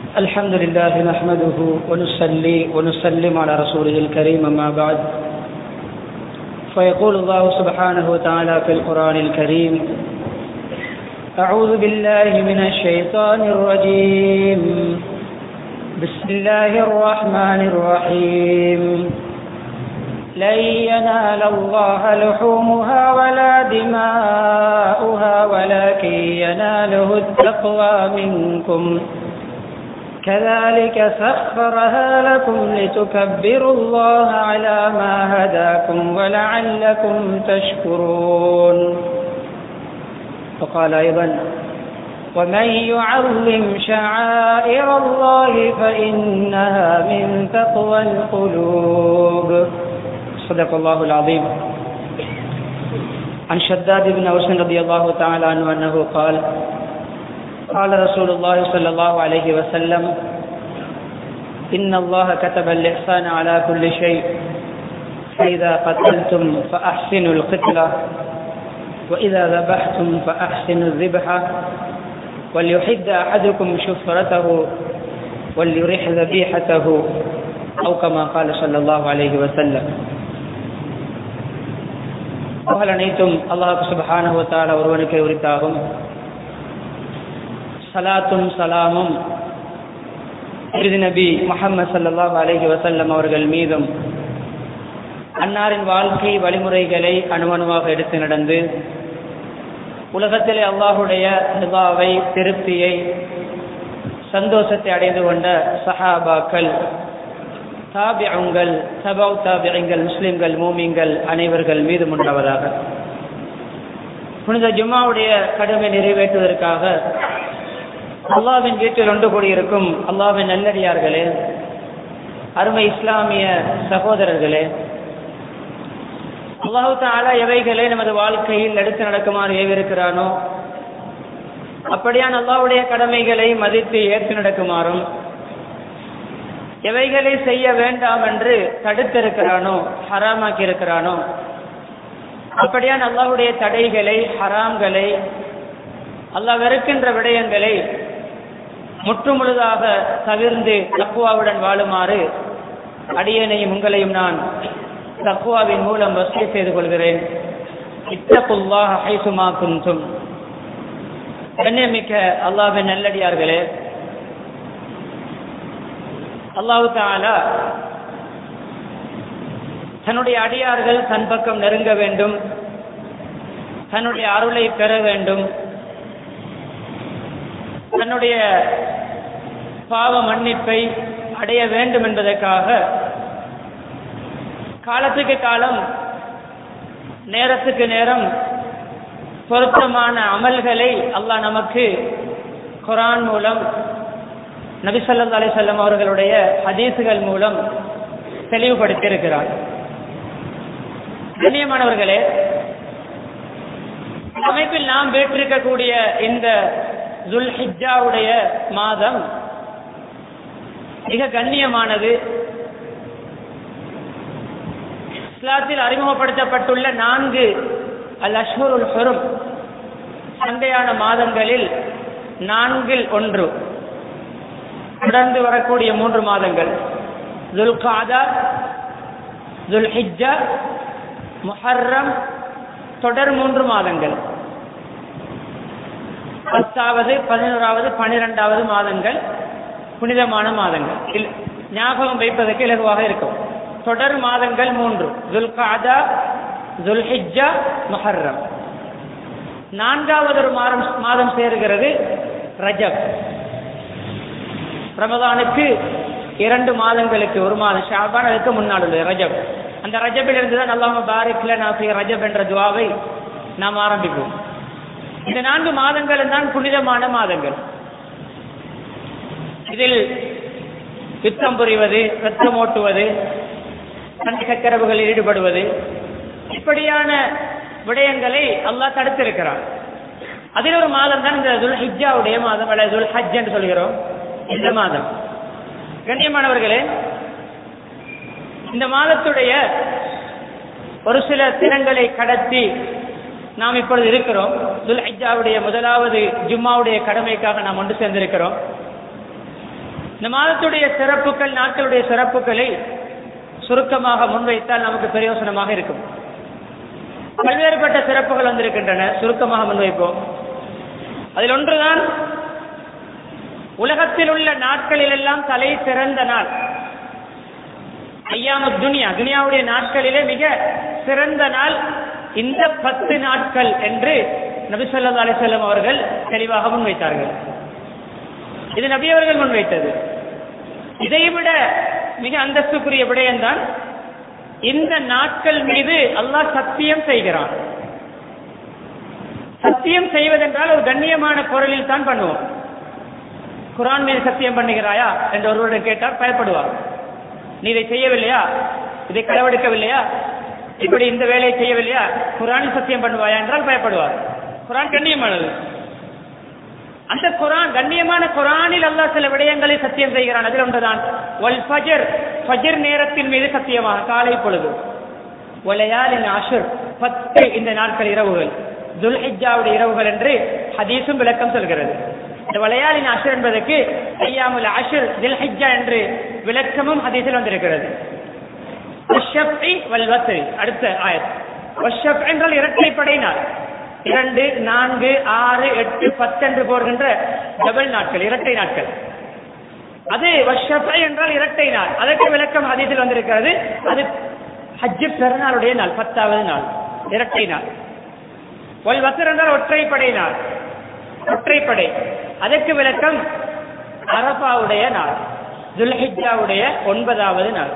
الحمد لله نحمده ونصلي ونسلم على رسوله الكريم أما بعد فيقول الله سبحانه وتعالى في القرآن الكريم أعوذ بالله من الشيطان الرجيم بسم الله الرحمن الرحيم لن ينال الله لحومها ولا دماؤها ولكن يناله التقوى منكم كذلك سخرها لكم لتكبروا الله على ما هداكم ولعلكم تشكرون وقال أيضا ومن يعظم شعائر الله فإنها من تقوى القلوب صدق الله العظيم عن شداد بن أوس رضي الله تعالى عنه أنه قال قال رسول الله صلى الله عليه وسلم إن الله كتب الإحسان على كل شيء فإذا قتلتم فأحسنوا القتلة وإذا ذبحتم فأحسنوا الذبحة وليحد أحدكم شفرته وليرح ذبيحته أو كما قال صلى الله عليه وسلم புகழ் அனைத்தும் அல்லாஹு சுபஹானஹுவத்தால ஒருவனுக்கு உரித்தாகும் சலாத்தும் சலாமும் இறுதி நபி முகமது சல்லாஹ் அலஹி வசல்லம் அவர்கள் மீதும் அன்னாரின் வாழ்க்கை வழிமுறைகளை அணுவணுவாக எடுத்து நடந்து உலகத்திலே அல்லாஹுடைய நிபாவை திருப்தியை சந்தோஷத்தை அடைந்து கொண்ட சஹாபாக்கள் தாபியங்கள் சபாவ் தாபியங்கள் முஸ்லிம்கள் மூமிங்கள் அனைவர்கள் மீது உண்டாவதாக புனித ஜும்மாவுடைய கடமை நிறைவேற்றுவதற்காக அல்லாவின் வீட்டில் ஒன்று கூடியிருக்கும் அல்லாவின் நல்லடியார்களே அருமை இஸ்லாமிய சகோதரர்களே அல்லாஹு தாலா எவைகளே நமது வாழ்க்கையில் எடுத்து நடக்குமாறு ஏவிருக்கிறானோ அப்படியான் அல்லாவுடைய கடமைகளை மதித்து ஏற்று நடக்குமாறும் எவைகளை செய்ய வேண்டாம் என்று தடுத்திருக்கிறானோ ஹராமாக்கி இருக்கிறானோ அப்படியான் அல்லாவுடைய தடைகளை ஹராம்களை அல்லாஹ் வெறுக்கின்ற விடயங்களை முற்றுமுழுதாக தவிர்ந்து தக்குவாவுடன் வாழுமாறு அடியனையும் உங்களையும் நான் தக்குவாவின் மூலம் வசதி செய்து கொள்கிறேன் இத்தகுல்லாஹ் ஹைசுமா குந்தும் கண்ணியமிக்க அல்லாவின் நல்லடியார்களே அல்லாஹு தாலா தன்னுடைய அடியார்கள் தன் பக்கம் நெருங்க வேண்டும் தன்னுடைய அருளை பெற வேண்டும் தன்னுடைய பாவ மன்னிப்பை அடைய வேண்டும் என்பதற்காக காலத்துக்கு காலம் நேரத்துக்கு நேரம் பொருத்தமான அமல்களை அல்லாஹ் நமக்கு குரான் மூலம் நபிசல்லா அலி சொல்லம் அவர்களுடைய ஹதீசுகள் மூலம் தெளிவுபடுத்தியிருக்கிறார் கண்ணியமானவர்களே அமைப்பில் நாம் பெற்றிருக்கக்கூடிய இந்த ஜுல் ஹிஜாவுடைய மாதம் மிக கண்ணியமானது இஸ்லாத்தில் அறிமுகப்படுத்தப்பட்டுள்ள நான்கு அல் அஷ்ஹருல் ஹெரும் சண்டையான மாதங்களில் நான்கில் ஒன்று தொடர்ந்து வரக்கூடிய மூன்று மாதங்கள் துல்காதா துல் ஹிஜா முஹர்ரம் தொடர் மூன்று மாதங்கள் பத்தாவது பதினோராவது பன்னிரெண்டாவது மாதங்கள் புனிதமான மாதங்கள் ஞாபகம் வைப்பதற்கு இலகுவாக இருக்கும் தொடர் மாதங்கள் மூன்று துல்காதா துல்ஹிஜா முஹர்ரம் நான்காவது ஒரு மாதம் மாதம் சேருகிறது ரஜப் ரமதானுக்கு இரண்டு மாதங்களுக்கு ஒரு மாதம் ஷாபான் அதுக்கு முன்னாடி உள்ளது ரஜப் அந்த ரஜபில் இருந்து தான் அல்லாம பாரிக்ல நாசிய ரஜப் என்ற துவாவை நாம் ஆரம்பிப்போம் இந்த நான்கு மாதங்களும் தான் புனிதமான மாதங்கள் இதில் யுத்தம் புரிவது ரத்தம் ஓட்டுவது சண்டை சக்கரவுகளில் ஈடுபடுவது இப்படியான விடயங்களை அல்லாஹ் தடுத்திருக்கிறான் அதில் ஒரு மாதம் தான் இந்த துல் ஹிஜாவுடைய மாதம் அல்லது துல் ஹஜ் என்று சொல்கிறோம் இந்த மாதம் கண்ணியமானவர்களே இந்த மாதத்துடைய ஒரு சில தினங்களை கடத்தி நாம் இப்பொழுது இருக்கிறோம் துல் ஹிஜாவுடைய முதலாவது ஜும்மாவுடைய கடமைக்காக நாம் ஒன்று சேர்ந்திருக்கிறோம் இந்த மாதத்துடைய சிறப்புகள் நாட்களுடைய சிறப்புகளை சுருக்கமாக முன்வைத்தால் நமக்கு பிரயோசனமாக இருக்கும் பல்வேறுபட்ட சிறப்புகள் வந்திருக்கின்றன சுருக்கமாக முன்வைப்போம் அதில் ஒன்றுதான் உலகத்தில் உள்ள நாட்களில் எல்லாம் தலை சிறந்த நாள் ஐயாம துனியா துனியாவுடைய நாட்களிலே மிக சிறந்த நாள் இந்த பத்து நாட்கள் என்று நபி சொல்லா அலிசல்லம் அவர்கள் தெளிவாக முன்வைத்தார்கள் இது நபி அவர்கள் முன்வைத்தது இதைவிட மிக அந்தஸ்துக்குரிய விடயம்தான் இந்த நாட்கள் மீது அல்லாஹ் சத்தியம் செய்கிறான் சத்தியம் செய்வதென்றால் ஒரு கண்ணியமான பொருளில் தான் பண்ணுவோம் குரான் மீது சத்தியம் பண்ணுகிறாயா என்று ஒருவரிடம் கேட்டால் பயப்படுவார் நீ இதை செய்யவில்லையா இதை களவெடுக்கவில்லையா இப்படி இந்த வேலையை செய்யவில்லையா குரானில் சத்தியம் பண்ணுவாயா என்றால் பயப்படுவார் குரான் கண்ணியமானது அந்த குரான் கண்ணியமான குரானில் அல்லாஹ் சில விடயங்களை சத்தியம் செய்கிறான் அதில் ஒன்றுதான் ஒல் ஃபஜர் ஃபஜர் நேரத்தின் மீது சத்தியமாக காலை பொழுது ஒலையாலின் அஷுர் பத்து இந்த நாட்கள் இரவுகள் துல்ஹிஜாவுடைய இரவுகள் என்று ஹதீஸும் விளக்கம் சொல்கிறது இந்த வளையாளின் அஷர் என்பதற்கு ஐயாமுல் அஷர் தில்ஹிஜா என்று விளக்கமும் ஹதீஸில் வந்திருக்கிறது அடுத்த ஆயத் என்றால் இரட்டைப்படை நாள் இரண்டு நான்கு ஆறு எட்டு பத்து என்று போகின்ற டபுள் நாட்கள் இரட்டை நாட்கள் அது வஷப்பை என்றால் இரட்டை நாள் அதற்கு விளக்கம் ஹதீஸில் வந்திருக்கிறது அது ஹஜ்ஜு பெருநாளுடைய நாள் பத்தாவது நாள் இரட்டை நாள் ஒல் வசர் என்றால் ஒற்றைப்படை நாள் ஒற்றைப்படை அதற்கு விளக்கம் அரபாவுடைய நாள் துல்ஹிஜாவுடைய ஒன்பதாவது நாள்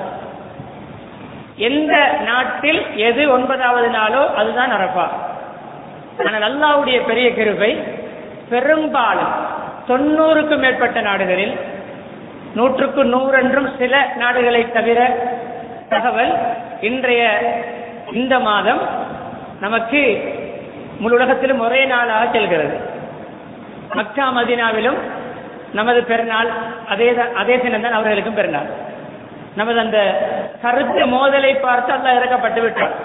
எந்த நாட்டில் எது ஒன்பதாவது நாளோ அதுதான் அரபா ஆனால் அல்லாவுடைய பெரிய கிருபை பெரும்பாலும் தொண்ணூறுக்கும் மேற்பட்ட நாடுகளில் நூற்றுக்கு நூறென்றும் சில நாடுகளை தவிர தகவல் இன்றைய இந்த மாதம் நமக்கு முழு உலகத்திலும் ஒரே நாளாக செல்கிறது மக்கா மதினாவிலும் நமது பெருநாள் அதே அதே தினம்தான் அவர்களுக்கும் பெருநாள் நமது அந்த கருத்து மோதலை பார்த்து அல்ல இறக்கப்பட்டு விட்டார்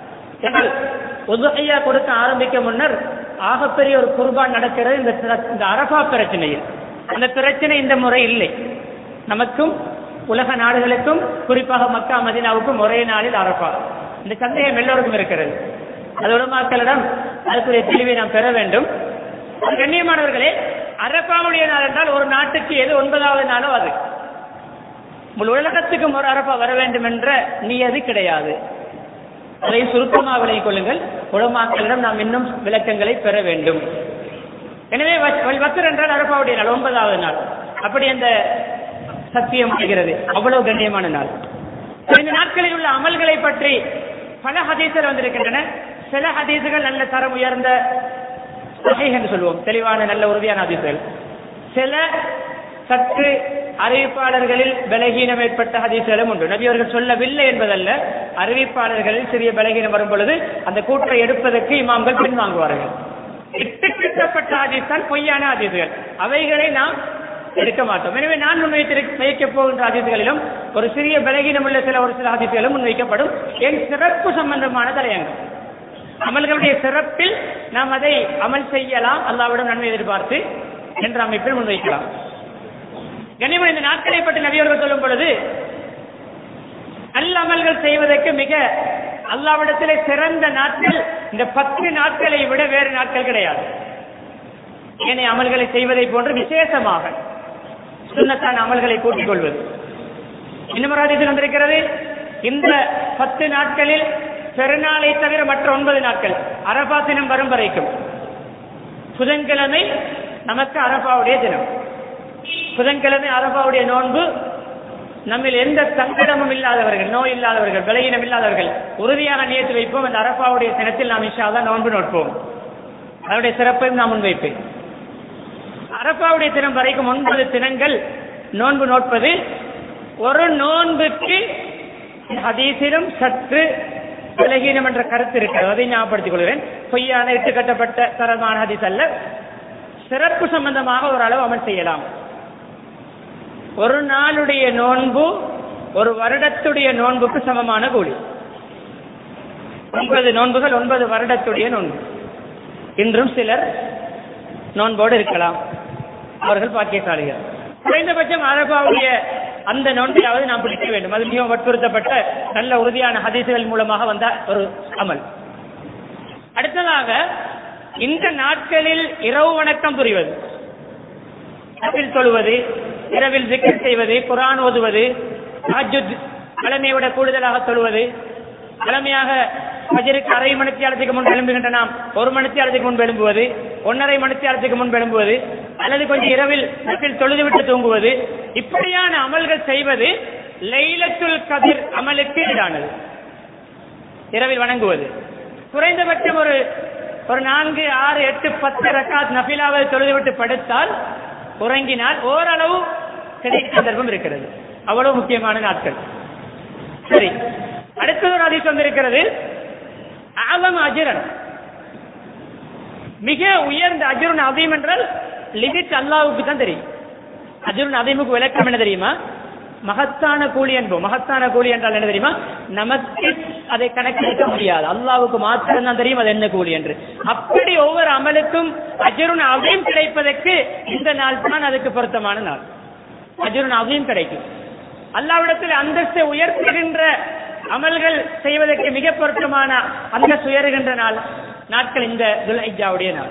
உதகையா கொடுக்க ஆரம்பிக்க முன்னர் ஆகப்பெரிய ஒரு குர்பான் நடக்கிறது இந்த இந்த அரபா பிரச்சனையில் அந்த பிரச்சனை இந்த முறை இல்லை நமக்கும் உலக நாடுகளுக்கும் குறிப்பாக மக்கா மதினாவுக்கும் ஒரே நாளில் அரபா இந்த சந்தேகம் எல்லோருக்கும் இருக்கிறது அது உலமாக்களிடம் அதுக்குரிய தெளிவை நாம் பெற வேண்டும் கண்ணியமானவர்களே அரப்பாவுடைய நாள் என்றால் ஒரு நாட்டுக்கு எது ஒன்பதாவது நாளோ அது முழு உலகத்துக்கும் ஒரு அரப்பா வர வேண்டும் என்ற நியதி கிடையாது அதை சுருக்கமாக விலகிக் கொள்ளுங்கள் உலமாக்களிடம் நாம் இன்னும் விளக்கங்களை பெற வேண்டும் எனவே வக்கர் என்றால் அரப்பாவுடைய நாள் ஒன்பதாவது நாள் அப்படி அந்த சத்தியம் ஆகிறது அவ்வளவு கண்ணியமான நாள் இந்த நாட்களில் உள்ள அமல்களை பற்றி பல ஹதீசர் வந்திருக்கின்றன சில ஹதீசுகள் நல்ல தரம் உயர்ந்த என்று சொல்லுவோம் தெளிவான நல்ல உறுதியான ஹதீசுகள் சில சற்று அறிவிப்பாளர்களில் பலகீனம் ஏற்பட்ட ஹதீசுகளும் உண்டு நபி அவர்கள் சொல்லவில்லை என்பதல்ல அறிவிப்பாளர்களில் சிறிய பலகீனம் வரும் பொழுது அந்த கூற்றை எடுப்பதற்கு இமாம்கள் பின்வாங்குவார்கள் இட்டுக்கிட்டப்பட்ட ஹதீஸ் தான் பொய்யான ஹதீசுகள் அவைகளை நாம் எடுக்க மாட்டோம் எனவே நான் முன்வைத்து வைக்கப் போகின்ற ஹதீசுகளிலும் ஒரு சிறிய பலகீனம் உள்ள சில ஒரு சில ஹதீசுகளும் முன்வைக்கப்படும் என் சிறப்பு சம்பந்தமான தலையங்கம் அமல்களுடைய சிறப்பில் நாம் அதை அமல் செய்யலாம் அல்லாவிடம் நன்மை எதிர்பார்த்து என்ற அமைப்பில் முன்வைக்கலாம் கனிமன் இந்த நாட்களை பற்றி நபியவர்கள் சொல்லும் பொழுது நல்ல அமல்கள் செய்வதற்கு மிக அல்லாவிடத்திலே சிறந்த நாட்கள் இந்த பத்து நாட்களை விட வேறு நாட்கள் கிடையாது ஏனைய அமல்களை செய்வதை போன்று விசேஷமாக சுண்ணத்தான அமல்களை கூட்டிக் கொள்வது இன்னும் வந்திருக்கிறது இந்த பத்து நாட்களில் பெருநாளை தவிர மற்ற ஒன்பது நாட்கள் அரபா தினம் வரும் வரைக்கும் புதன்கிழமை நமக்கு அரபாவுடைய தினம் புதன்கிழமை அரபாவுடைய நோன்பு நம்மில் எந்த சங்கடமும் இல்லாதவர்கள் நோய் இல்லாதவர்கள் விலையினம் இல்லாதவர்கள் உறுதியாக நியத்து வைப்போம் அந்த அரபாவுடைய தினத்தில் நாம் இஷாதான் நோன்பு நோட்போம் அதனுடைய சிறப்பையும் நான் முன்வைப்பேன் அரபாவுடைய தினம் வரைக்கும் ஒன்பது தினங்கள் நோன்பு நோட்பது ஒரு நோன்புக்கு ஹதீசிலும் சற்று விலகீனம் என்ற கருத்து இருக்கிறது அதை ஞாபகப்படுத்திக் கொள்கிறேன் பொய்யான இட்டு கட்டப்பட்ட தரமான ஹதீஸ் அல்ல சிறப்பு சம்பந்தமாக ஒரு அளவு அமல் செய்யலாம் ஒரு நாளுடைய நோன்பு ஒரு வருடத்துடைய நோன்புக்கு சமமான கூலி ஒன்பது நோன்புகள் ஒன்பது வருடத்துடைய நோன்பு இன்றும் சிலர் நோன்போடு இருக்கலாம் அவர்கள் பாக்கியசாலிகள் குறைந்தபட்சம் அரபாவுடைய அந்த நோன்பையாவது நாம் பிடிக்க வேண்டும் அது மிகவும் வற்புறுத்தப்பட்ட நல்ல உறுதியான ஹதீசுகள் மூலமாக வந்த ஒரு அமல் அடுத்ததாக இந்த நாட்களில் இரவு வணக்கம் புரிவது இரவில் தொழுவது இரவில் ஜிக்கர் செய்வது குரான் ஓதுவது தஹஜ்ஜுத் தலைமையை விட கூடுதலாக தொழுவது தலைமையாக ஃபஜருக்கு அரை மணித்தியாலத்துக்கு முன் எழும்புகின்ற நாம் ஒரு மணித்தியாலத்துக்கு முன்பு எழும்புவது ஒன்றரை மணித்தியாலத்துக்கு முன்பு எழும்புவது அல்லது கொஞ்சம் இரவில் நட்டில் தொழுது விட்டு தூங்குவது இப்படியான அமல்கள் செய்வது லைலத்துல் கதிர் அமலுக்கு ஈடானது இரவில் வணங்குவது குறைந்தபட்சம் ஒரு ஒரு நான்கு ஆறு எட்டு பத்து ரக்காத் நபிலாவை தொழுது விட்டு படுத்தால் உறங்கினால் ஓரளவு கிடைக்கும் சந்தர்ப்பம் இருக்கிறது அவ்வளவு முக்கியமான நாட்கள் சரி அடுத்தது ஒரு அதிசயம் வந்திருக்கிறது ஆலம் அஜிரன் மிக உயர்ந்த அஜுரன் அதீம் என்றால் லிமிட் அல்லாவுக்கு தான் தெரியும் அஜுரன் அதீமுக்கு விளக்கம் என்ன தெரியுமா மகத்தான கூலி என்போம் மகத்தான கூலி என்றால் என்ன தெரியுமா நமக்கு அதை கணக்கெடுக்க முடியாது அல்லாவுக்கு மாத்திரம் தான் தெரியும் அது என்ன கூலி என்று அப்படி ஒவ்வொரு அமலுக்கும் அஜருன் அவையும் கிடைப்பதற்கு இந்த நாள் தான் அதுக்கு பொருத்தமான நாள் அஜருன் அவையும் கிடைக்கும் அல்லாவிடத்தில் அந்தஸ்தை உயர்த்துகின்ற அமல்கள் செய்வதற்கு மிக பொருத்தமான அந்தஸ்து உயர்கின்ற நாள் நாட்கள் இந்த துல்ஹிஜாவுடைய நாள்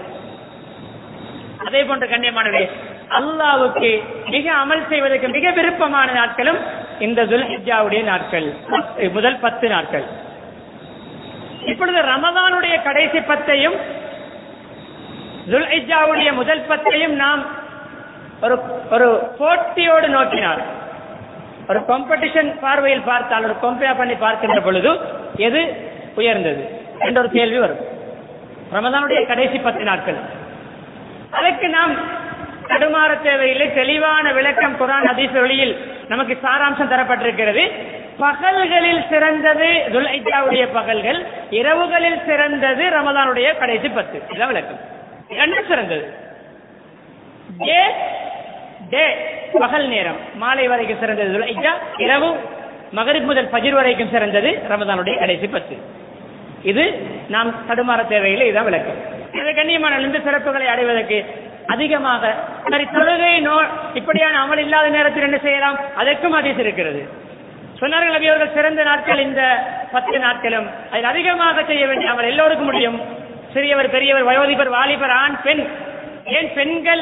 அதே போன்ற கண்ணியமானவே அல்லாவுக்கு மிக அமல் செய்வதற்கு மிக விருப்பமான நாட்களும் இந்த துல்ஹிஜாவுடைய நாட்கள் பத்து- முதல் பத்து நாட்கள் இப்பொழுது ரமதானுடைய கடைசி பத்தையும் துல்ஹிஜாவுடைய முதல் பத்தையும் நாம் ஒரு ஒரு போட்டியோடு நோக்கினார் ஒரு காம்படிஷன் பார்வையில் பார்த்தால் ஒரு கம்பேர் பண்ணி பார்க்கின்ற பொழுது எது உயர்ந்தது என்ற ஒரு கேள்வி வரும் ரமதானுடைய கடைசி பத்து நாட்கள் அதற்கு நாம் தடுமாற தேவையில்லை தெளிவான விளக்கம் குரான் ஹதீஸ் வழியில் நமக்கு சாராம்சம் தரப்பட்டிருக்கிறது பகல்களில் சிறந்தது துல்ஹிஜாவுடைய பகல்கள் இரவுகளில் சிறந்தது ரமதானுடைய கடைசி பத்து இதான் விளக்கம் இரண்டும் சிறந்தது டே டே பகல் நேரம் மாலை வரைக்கும் சிறந்தது துல்ஹிஜா இரவு மகரிப் முதல் ஃபஜ்ர் வரைக்கும் சிறந்தது ரமதானுடைய கடைசி பத்து இது நாம் தடுமாற தேவையில்லை இதுதான் விளக்கம் இந்த கண்ணியமான இந்த சிறப்புகளை அடைவதற்கு அதிகமாக சரி தொழுகை நோ இப்படியான அமல் இல்லாத நேரத்தில் என்ன செய்யலாம் அதற்கும் அதிசயம் இருக்கிறது சொன்னார்கள் நபி அவர்கள் சிறந்த நாட்கள் இந்த பத்து நாட்களும் அதில் அதிகமாக செய்ய வேண்டிய அமல் எல்லோருக்கும் முடியும் சிறியவர் பெரியவர் வயோதிபர் வாலிபர் ஆண் பெண் ஏன் பெண்கள்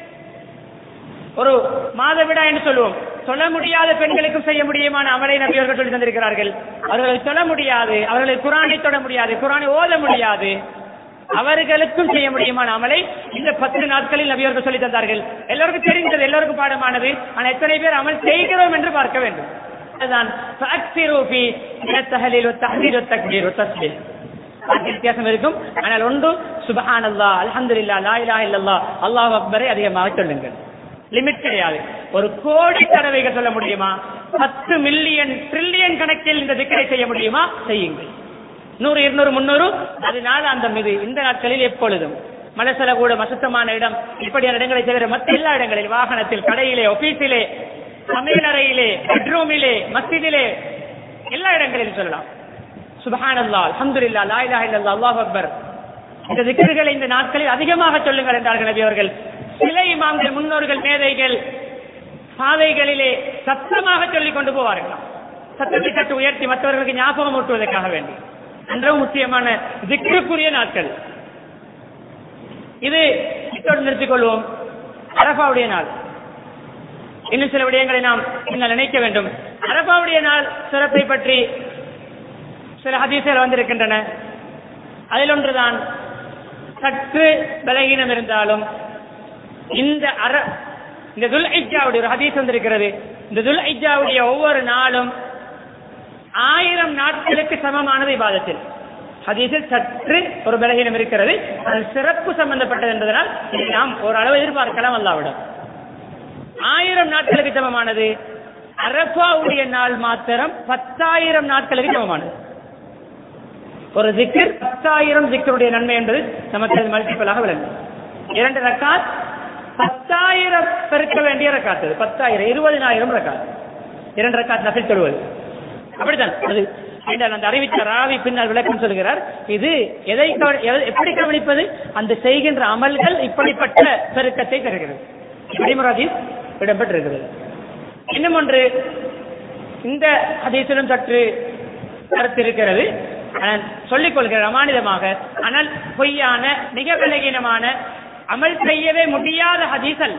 ஒரு மாதவிடா என்று சொல்லுவோம் சொல்ல முடியாத பெண்களுக்கும் செய்ய முடியுமான அமலை நபி அவர்கள் சொல்லி தந்திருக்கிறார்கள் அவர்களை சொல்ல முடியாது அவர்களை குரானை தொட முடியாது குரானை ஓத முடியாது அவர்களுக்கும் செய்ய முடியுமான அமலை இந்த பத்து நாட்களில் நபி அவர்கள் சொல்லி தந்தார்கள் எல்லோருக்கும் தெரிந்தது எல்லோருக்கும் பாடமானது ஆனால் எத்தனை பேர் அமல் செய்கிறோம் என்று பார்க்க வேண்டும் அதுதான் فأكثروا في من التهليل والتحليل والتكبير والتسبيح அது வித்தியாசம் இருக்கும் ஆனால் ஒன்று சுபஹான் அல்லா அல்ஹம்துலில்லாஹ் லா இலாஹ இல்லல்லாஹ் அல்லாஹ் அக்பரை அதிகமாக சொல்லுங்கள் லிமிட் கிடையாது ஒரு கோடி தடவைகள் சொல்ல முடியுமா பத்து மில்லியன் ட்ரில்லியன் கணக்கில் இந்த திக்கரை செய்ய முடியுமா செய்யுங்கள் நூறு இருநூறு முன்னூறு அதனால அந்த மீது இந்த நாட்களில் எப்பொழுதும் மலசல கூட மசுத்தமான இடம் இப்படியான இடங்களை தவிர மற்ற எல்லா இடங்களில் வாகனத்தில் கடையிலே ஆபீஸிலே சமையலறையிலே பெட்ரூமிலே மஸ்ஜிதிலே எல்லா இடங்களிலும் சொல்லலாம் சுபஹானல்லா அல்ஹம்துலில்லா லா இலாஹ இல்லல்லாஹ் அல்லாஹ் அக்பர் இந்த திக்கர்களை இந்த நாட்களில் அதிகமாக சொல்லுங்கள் என்றார்கள் நபி அவர்கள் சில இமாம்கள் முன்னோர்கள் மேதைகள் பாதைகளிலே சத்தமாக சொல்லிக் கொண்டு போவார்களாம் சத்தத்தை சற்று உயர்த்தி மற்றவர்களுக்கு ஞாபகம் ஊட்டுவதற்காக வேண்டி அன்றும் முக்கியமான திக்ருக்குரிய நாட்கள் இது இத்தோடு நிறுத்திக் கொள்வோம் அரபாவுடைய நாள் இன்னும் சில விடயங்களை நாம் நீங்கள் நினைக்க வேண்டும் அரபாவுடைய நாள் சிறப்பை பற்றி சில ஹதீசுகள் வந்திருக்கின்றன அதில் ஒன்றுதான் சற்று பலகீனம் இருந்தாலும் இந்த அர இந்த துல் ஐஜாவுடைய ஒரு ஹதீஸ் வந்திருக்கிறது இந்த துல் ஐஜாவுடைய ஒவ்வொரு நாளும் ஆயிரம் நாட்களுக்கு சமமானது இபாதத்தில் ஹதீஸில் சற்று ஒரு பலகீனம் இருக்கிறது அது சிறப்பு சம்பந்தப்பட்டது என்பதனால் இதை நாம் ஓரளவு எதிர்பார்க்கலாம் அல்லாவிடம் ஆயிரம் நாட்களுக்கு சமமானது அரபாவுடைய நாள் மாத்திரம் பத்தாயிரம் நாட்களுக்கு சமமானது ஒரு திக்கர் பத்தாயிரம் திக்கருடைய நன்மை என்பது நமக்கு அது மல்டிபிளாக விளங்கும் இரண்டு ரக்காத் பத்தாயிரம் பெருக்க வேண்டிய ரக்காத் அது பத்தாயிரம் இருபதினாயிரம் ரக்காத் இரண்டு ரக்காத் நபில் தொழுவது அப்படித்தான் அது என்றால் அந்த அறிவித்த ராவி பின்னால் விளக்கம் சொல்கிறார் இது எதை கவ- எதை- எப்படி கவனிப்பது அந்த செய்கின்ற அமல்கள் இப்படிப்பட்ட பெருக்கத்தை தருகிறது இப்படி முராஜி இடம்பெற்றிருக்கிறது இன்னும் ஒன்று இந்த ஹதீஸிலும் சற்று கருத்து இருக்கிறது ஆனால் சொல்லிக் கொள்கிறேன் அமானிதமாக ஆனால் பொய்யான மிக விலகீனமான அமல் செய்யவே முடியாத ஹதீஸ் அல்ல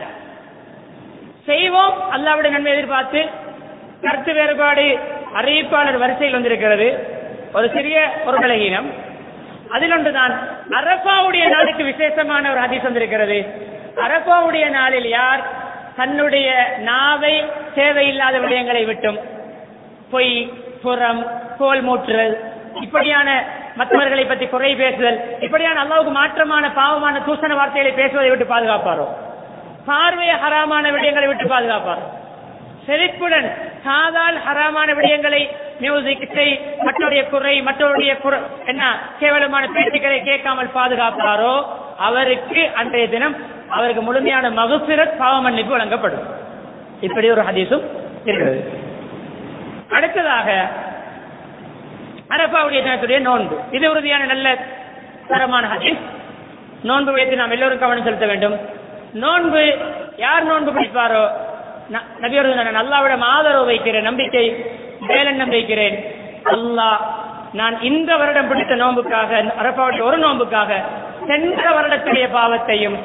செய்வோம் அல்லாவுடைய நன்மை எதிர்பார்த்து கருத்து வேறுபாடு அறிவிப்பாளர் வரிசையில் வந்திருக்கிறது ஒரு சிறிய ஒரு பலகீனம் அதில் ஒன்றுதான் அரபாவுடைய நாளுக்கு விசேஷமான ஒரு ஹதீஸ் வந்திருக்கிறது அரபாவுடைய நாளில் யார் தன்னுடைய நாவை தேவையில்லாத விடயங்களை விட்டும் பொய் புறம் கோல் மூற்றுதல் இப்படியான மற்றவர்களை பற்றி குறை பேசுதல் இப்படியான அல்லாவுக்கு மாற்றமான பாவமான தூசண வார்த்தைகளை பேசுவதை விட்டு பாதுகாப்பாரோ பார்வை ஹராமான விடயங்களை விட்டு பாதுகாப்பாரோ செழிப்புடன் சாதால் ஹராமான விடயங்களை மியூசிக் இசை மற்றவருடைய குறை மற்றவருடைய குறை என்ன கேவலமான பேச்சுக்களை கேட்காமல் பாதுகாப்பாரோ அவருக்கு அன்றைய தினம் அவருக்கு முழுமையான மகுபிரத் பாவ மன்னிப்பு வழங்கப்படும் இப்படி ஒரு ஹதீஸும் இருக்கிறது அடுத்ததாக அரபாவுடைய தினத்துடைய நோன்பு இது உறுதியான நல்ல தரமான ஹதீஸ் நோன்பு வைத்து நாம் எல்லோரும் கவனம் செலுத்த வேண்டும் நோன்பு யார் நோன்பு பிடிப்பாரோ ந- நபியோடு நான் அல்லாவிடம் ஆதரவு வைக்கிறேன் நம்பிக்கை வேலெண்ணம் வைக்கிறேன் அல்லாஹ் நான் இந்த வருடம் பிடித்த நோன்புக்காக அரபாவுடைய ஒரு நோன்புக்காக சென்ற வருடத்துடைய பாவத்தையும்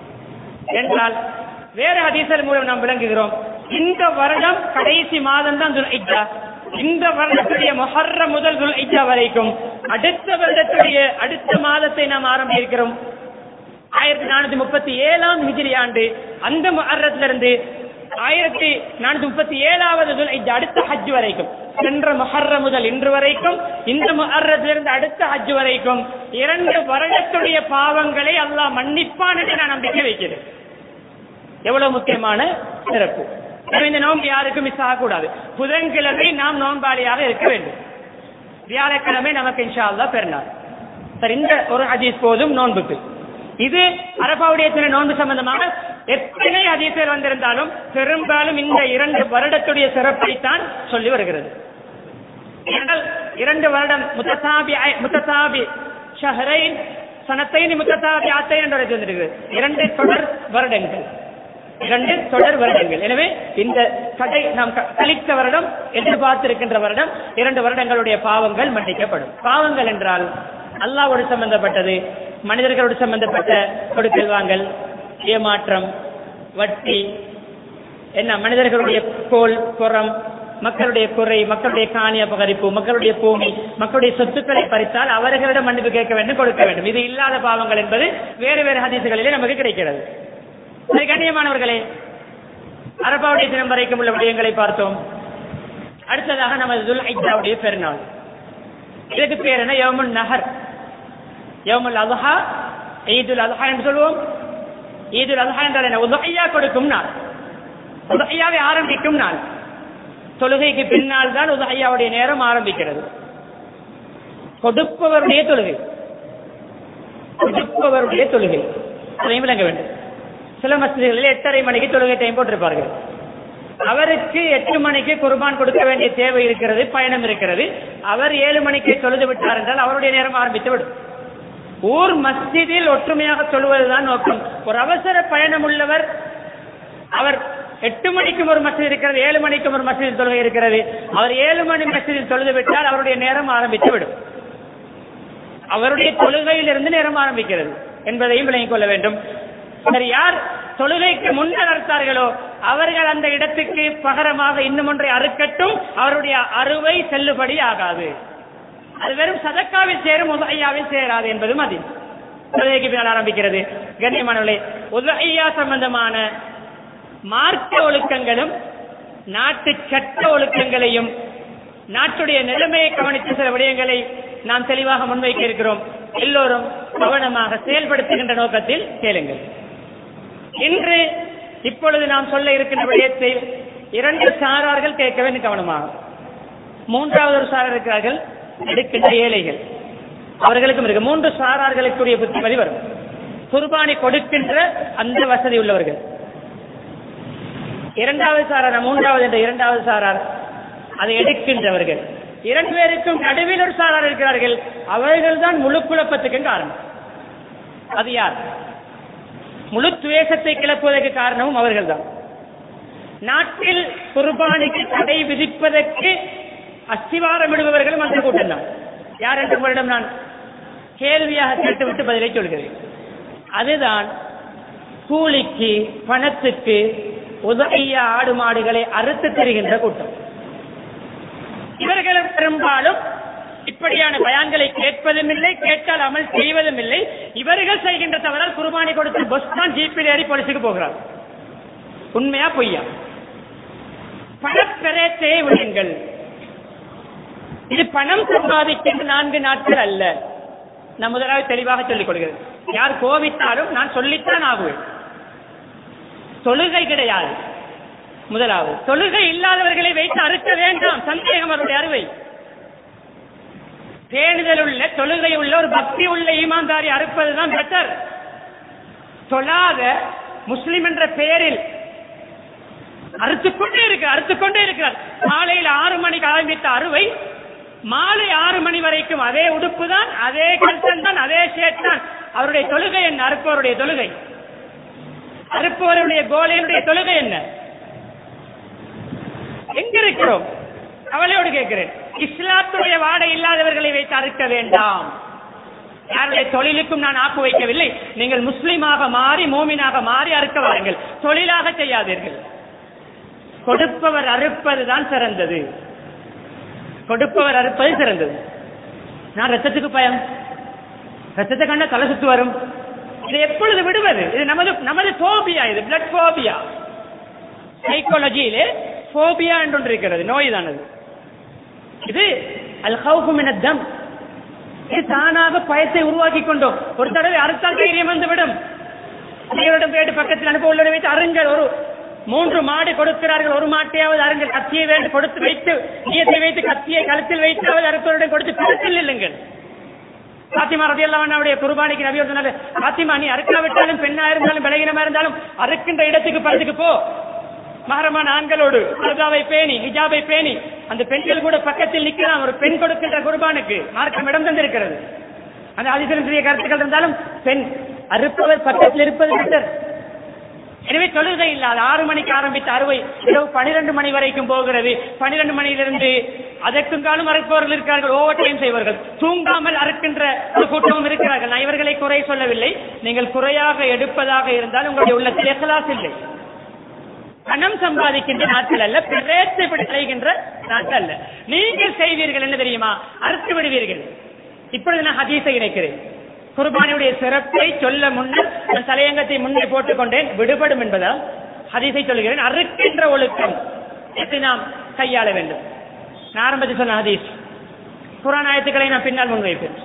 என்றால் வேற ஹதீசல் மூலம் நாம் விளங்குகிறோம் இந்த வருடம் கடைசி மாதம் தான் துல்ஹிஜ்ஜா இந்த வருடத்துடைய மொஹர்ர முதல் துல்ஹிஜ்ஜா வரைக்கும் அடுத்த வருடத்துடைய அடுத்த மாதத்தை நாம் ஆரம்பிக்கிறோம் ஆயிரத்தி நானூத்தி முப்பத்தி ஏழாம் ஹிஜ்ரி ஆண்டு அந்த முஹர்ரத்திலிருந்து ஆயிரத்தி நானூத்தி முப்பத்தி ஏழாவது துல்ஹிஜ்ஜா அடுத்த ஹஜ் வரைக்கும் சென்ற முஹர்ர முதல் இன்று வரைக்கும் இந்த முஹர்ரத்திலிருந்து அடுத்த ஹஜ் வரைக்கும் இரண்டு வருடத்துடைய பாவங்களை அல்லாஹ் மன்னிப்பான் என்று நான் நம்பிக்கை வைக்கிறேன் எவ்வளவு முக்கியமான சிறப்பு எனவே இந்த நோன்பு யாருக்கும் மிஸ் ஆகக்கூடாது புதன்கிழமை நாம் நோன்பாளியாக இருக்க வேண்டும் வியாழக்கிழமை நமக்கு இன்ஷா அல்லாஹ் பெருநாள் சரி இந்த ஒரு ஹதீஸ் போதும் நோன்புக்கு இது அரபாவுடைய தின நோன்பு சம்பந்தமாக எத்தனை ஹதீஸ்கள் வந்திருந்தாலும் பெரும்பாலும் இந்த இரண்டு வருடத்துடைய சிறப்பைத்தான் சொல்லி வருகிறது ஏனென்றால் இரண்டு வருடம் முத்தசாபி முத்தசாபி ஷஹரைன் சனத்தைனி முத்தசாபி ஆத்தை என்று ஒரு இது வந்திருக்கிறது இரண்டு தொடர் வருடங்கள் இரண்டு தொடர் வருடங்கள் எனவே இந்த கடை நாம் க- கழித்த வருடம் எதிர்பார்த்திருக்கின்ற வருடம் இரண்டு வருடங்களுடைய பாவங்கள் மன்னிக்கப்படும் பாவங்கள் என்றால் அல்லாவோடு சம்பந்தப்பட்டது மனிதர்களோடு சம்பந்தப்பட்ட கொடுக்கல் வாங்கல் ஏமாற்றம் வட்டி என்ன மனிதர்களுடைய கோல் புறம் மக்களுடைய குறை மக்களுடைய காணி அபகரிப்பு மக்களுடைய பூமி மக்களுடைய சொத்துக்களை பறித்தால் அவர்களிடம் மன்னிப்பு கேட்க வேண்டும் கொடுக்க வேண்டும் இது இல்லாத பாவங்கள் என்பது வேறு வேறு ஹதீசுகளிலே நமக்கு கிடைக்கிறது சரி கண்ணியமானவர்களே அரபாவுடைய தினம் வரைக்கும் உள்ள விடயங்களை பார்த்தோம் அடுத்ததாக நமது துல் ஐஜாவுடைய பெருநாள் இதுக்கு பேர் என்ன யவமுல் நஹர் யவமுல் அல்ஹா ஈதுல் அல்ஹா என்று சொல்லுவோம் ஈதுல் அல்ஹா என்றால் என்ன உதகையா கொடுக்கும் நாள் உதகையாவை ஆரம்பிக்கும் நாள் தொழுகைக்கு பின்னால் தான் உதகையாவுடைய நேரம் ஆரம்பிக்கிறது கொடுப்பவருடைய தொழுகை கொடுப்பவருடைய தொழுகை அதையும் விளங்க வேண்டும் சில மசிதிகளில் எட்டரை மணிக்கு தொழுகை டைம் போட்டிருப்பார்கள் அவருக்கு எட்டு மணிக்கு குர்பான் கொடுக்க வேண்டிய தேவை இருக்கிறது பயணம் இருக்கிறது அவர் ஏழு மணிக்கு தொழுது விட்டார் என்றால் அவருடைய நேரம் ஆரம்பித்து விடும் ஊர் மஸ்ஜிதில் ஒற்றுமையாக சொல்வதுதான் நோக்கம் ஒரு அவசர பயணம் உள்ளவர் அவர் எட்டு மணிக்கும் ஒரு மசூதி இருக்கிறது ஏழு மணிக்கும் ஒரு மசூதி தொழுகை இருக்கிறது அவர் ஏழு மணி மசூதியில் தொழுது விட்டால் அவருடைய நேரம் ஆரம்பித்து விடும் அவருடைய தொழுகையிலிருந்து நேரம் ஆரம்பிக்கிறது என்பதையும் விளங்கிக் கொள்ள வேண்டும் சரி யார் தொழுகைக்கு முன்னர் அறுத்தார்களோ அவர்கள் அந்த இடத்துக்கு பகரமாக இன்னும் ஒன்றை அறுக்கட்டும் அவருடைய அறுவை செல்லுபடி ஆகாது அது வெறும் சதக்காவில் சேரும் உதகையாவில் சேராது என்பதும் அது தொழுகைக்கு பின்னால் ஆரம்பிக்கிறது கண்ணியமானவர்களே உதகையா சம்பந்தமான மார்க்க ஒழுக்கங்களும் நாட்டு சட்ட ஒழுக்கங்களையும் நாட்டுடைய நிலைமையை கவனித்து சில விடயங்களை நாம் தெளிவாக முன்வைக்க இருக்கிறோம் எல்லோரும் கவனமாக செயல்படுத்துகின்ற நோக்கத்தில் கேளுங்கள் இன்று இப்பொழுது நாம் சொல்ல இருக்கின்ற விடயத்தை இரண்டு சாரார்கள் கேட்க வேண்டும் கவனமாக மூன்றாவது ஒரு சாரார் இருக்கிறார்கள் எடுக்கின்ற ஏழைகள் அவர்களுக்கும் இருக்கு மூன்று சாரார்களுக்குரிய புத்திமதி வரும் குர்பானி கொடுக்கின்ற அந்த வசதி உள்ளவர்கள் இரண்டாவது சாரார் மூன்றாவது என்ற இரண்டாவது சாரார் அதை எடுக்கின்றவர்கள் இரண்டு பேருக்கும் நடுவில் ஒரு சாரார் இருக்கிறார்கள் அவர்கள் தான் முழு குழப்பத்துக்கும் காரணம் அது யார் முழு துவேஷத்தை கிளப்புவதற்கு காரணமும் அவர்கள் தான் நாட்டில் குர்பானிக்கு தடை விதிப்பதற்கு அஸ்திவாரம் விடுபவர்களும் அந்த கூட்டம் தான் யார் என்று உங்களிடம் நான் கேள்வியாக கேட்டுவிட்டு பதிலை சொல்கிறேன் அதுதான் கூலிக்கு பணத்துக்கு உதவிய ஆடு மாடுகளை அறுத்து தருகின்ற கூட்டம் இவர்களும் பெரும்பாலும் இப்படியான பயான்களை கேட்பதும் இல்லை கேட்டால் அமல் செய்வதும் இல்லை இவர்கள் செய்கின்ற தவறால் குர்பானி கொடுத்து பஸ் தான் ஜீப்பில் ஏறி போலீஸுக்கு போகிறார் உண்மையா பொய்யா பணப்பெறத்தை விடுங்கள் இது பணம் சம்பாதிக்கின்ற நான்கு நாட்கள் அல்ல நான் முதலாவது தெளிவாக சொல்லிக் கொள்கிறேன் யார் கோபித்தாலும் நான் சொல்லித்தான் ஆகுவேன் தொழுகை கிடையாது முதலாவது தொழுகை இல்லாதவர்களை வைத்து அறுக்க வேண்டாம் சந்தேகம் அவருடைய அறுவை பேணுதல் உள்ள தொழுகை உள்ள ஒரு பக்தி உள்ள ஈமான்தாரி அறுப்பதுதான் பெட்டர் தொழாத முஸ்லிம் என்ற பெயரில் அறுத்துக்கொண்டே இருக்கு அறுத்துக்கொண்டே இருக்கிறார் காலையில் ஆறு மணிக்கு ஆரம்பித்த அறுவை மாலை ஆறு மணி வரைக்கும் அதே உடுப்பு தான் அதே கல்சன் தான் அதே ஷேட் தான் அவருடைய தொழுகை என்ன அறுப்பவருடைய தொழுகை அறுப்பவருடைய கோலையினுடைய தொழுகை என்ன எங்க இருக்கிறோம் கவலையோடு கேட்கிறேன் இஸ்லாத்துடைய வாடை இல்லாதவர்களை வைத்து அறுக்க வேண்டாம் யாருடைய தொழிலுக்கும் நான் ஆப்பு வைக்கவில்லை நீங்கள் முஸ்லிமாக மாறி மோமினாக மாறி அறுக்க வாருங்கள் தொழிலாக செய்யாதீர்கள் கொடுப்பவர் அறுப்பதுதான் சிறந்தது கொடுப்பவர் அறுப்பது சிறந்தது நான் ரத்தத்துக்கு பயம் ரத்தத்தை கண்ட தலை சுத்து வரும் இதை எப்பொழுது விடுவது இது நமது நமது போபியா இது பிளட் போபியா சைக்காலஜியிலே போபியா என்று ஒன்று இருக்கிறது நோய் தானது இது அல் தம் இது தானாக பயத்தை உருவாக்கி கொண்டோம் ஒரு தடவை அறுத்தால் தைரியம் வந்து விடும் அனைவரிடம் போயிட்டு பக்கத்தில் அனுப்ப உள்ளதை வைத்து அருங்கள் ஒரு மூன்று மாடு கொடுக்கிறார்கள் ஒரு மாட்டையாவது அருங்கள் கத்தியை வேண்டு கொடுத்து வைத்து நீயத்தை வைத்து கத்தியை கழுத்தில் வைத்தாவது அறுப்பவரிடம் கொடுத்து கழுத்தில் இல்லுங்கள் பாத்திமா ரதி அவருடைய குர்பானிக்கு நபி சொன்னாரு பாத்திமா நீ அறுக்காவிட்டாலும் பெண்ணா இருந்தாலும் பலகீனமா இருந்தாலும் அறுக்கின்ற இடத்துக்கு படத்துக்கு போ மகரமான ஆண்களோடு அர்தாவை பேணி ஹிஜாபை பேணி அந்த பெண்கள் கூட பக்கத்தில் நிற்கலாம் ஒரு பெண் கொடுக்கின்ற குர்பானுக்கு மார்க்கம் இடம் தந்திருக்கிறது அந்த அதிசரிய கருத்துக்கள் இருந்தாலும் பெண் அறுப்பவர் பக்கத்தில் இருப்பது பெட்டர் எனவே தொழுகை இல்லாத ஆறு மணிக்கு ஆரம்பித்த அறுவை இரவு பனிரெண்டு மணி வரைக்கும் போகிறது பனிரெண்டு மணியிலிருந்து அதற்கும் காலம் அறுப்பவர்கள் இருக்கிறார்கள் ஓவர் டைம் செய்வார்கள் தூங்காமல் அறுக்கின்ற ஒரு கூட்டமும் இருக்கிறார்கள் நான் இவர்களை குறை சொல்லவில்லை நீங்கள் குறையாக எடுப்பதாக இருந்தால் உங்களுடைய உள்ளத்தில் எசலாஸ் இல்லை பணம் சம்பாதிக்கின்ற நாட்கள் அல்ல பிரேத்தை செய்கின்ற நாட்கள் அல்ல நீங்கள் செய்வீர்கள் என்ன தெரியுமா அறுத்து விடுவீர்கள் இப்பொழுது நான் ஹதீஸை இணைக்கிறேன் குர்பானியுடைய சிறப்பை சொல்ல முன்னர் நான் தலையங்கத்தை முன்னே போட்டுக் கொண்டேன் விடுபடும் என்பதால் ஹதீஸை சொல்கிறேன் அறுக்கின்ற ஒழுக்கம் எப்படி நாம் கையாள வேண்டும் நான் ஆரம்பத்தில் சொன்ன ஹதீஸ் குரான் ஆயத்துக்களை நான் பின்னால் முன்வைப்பேன்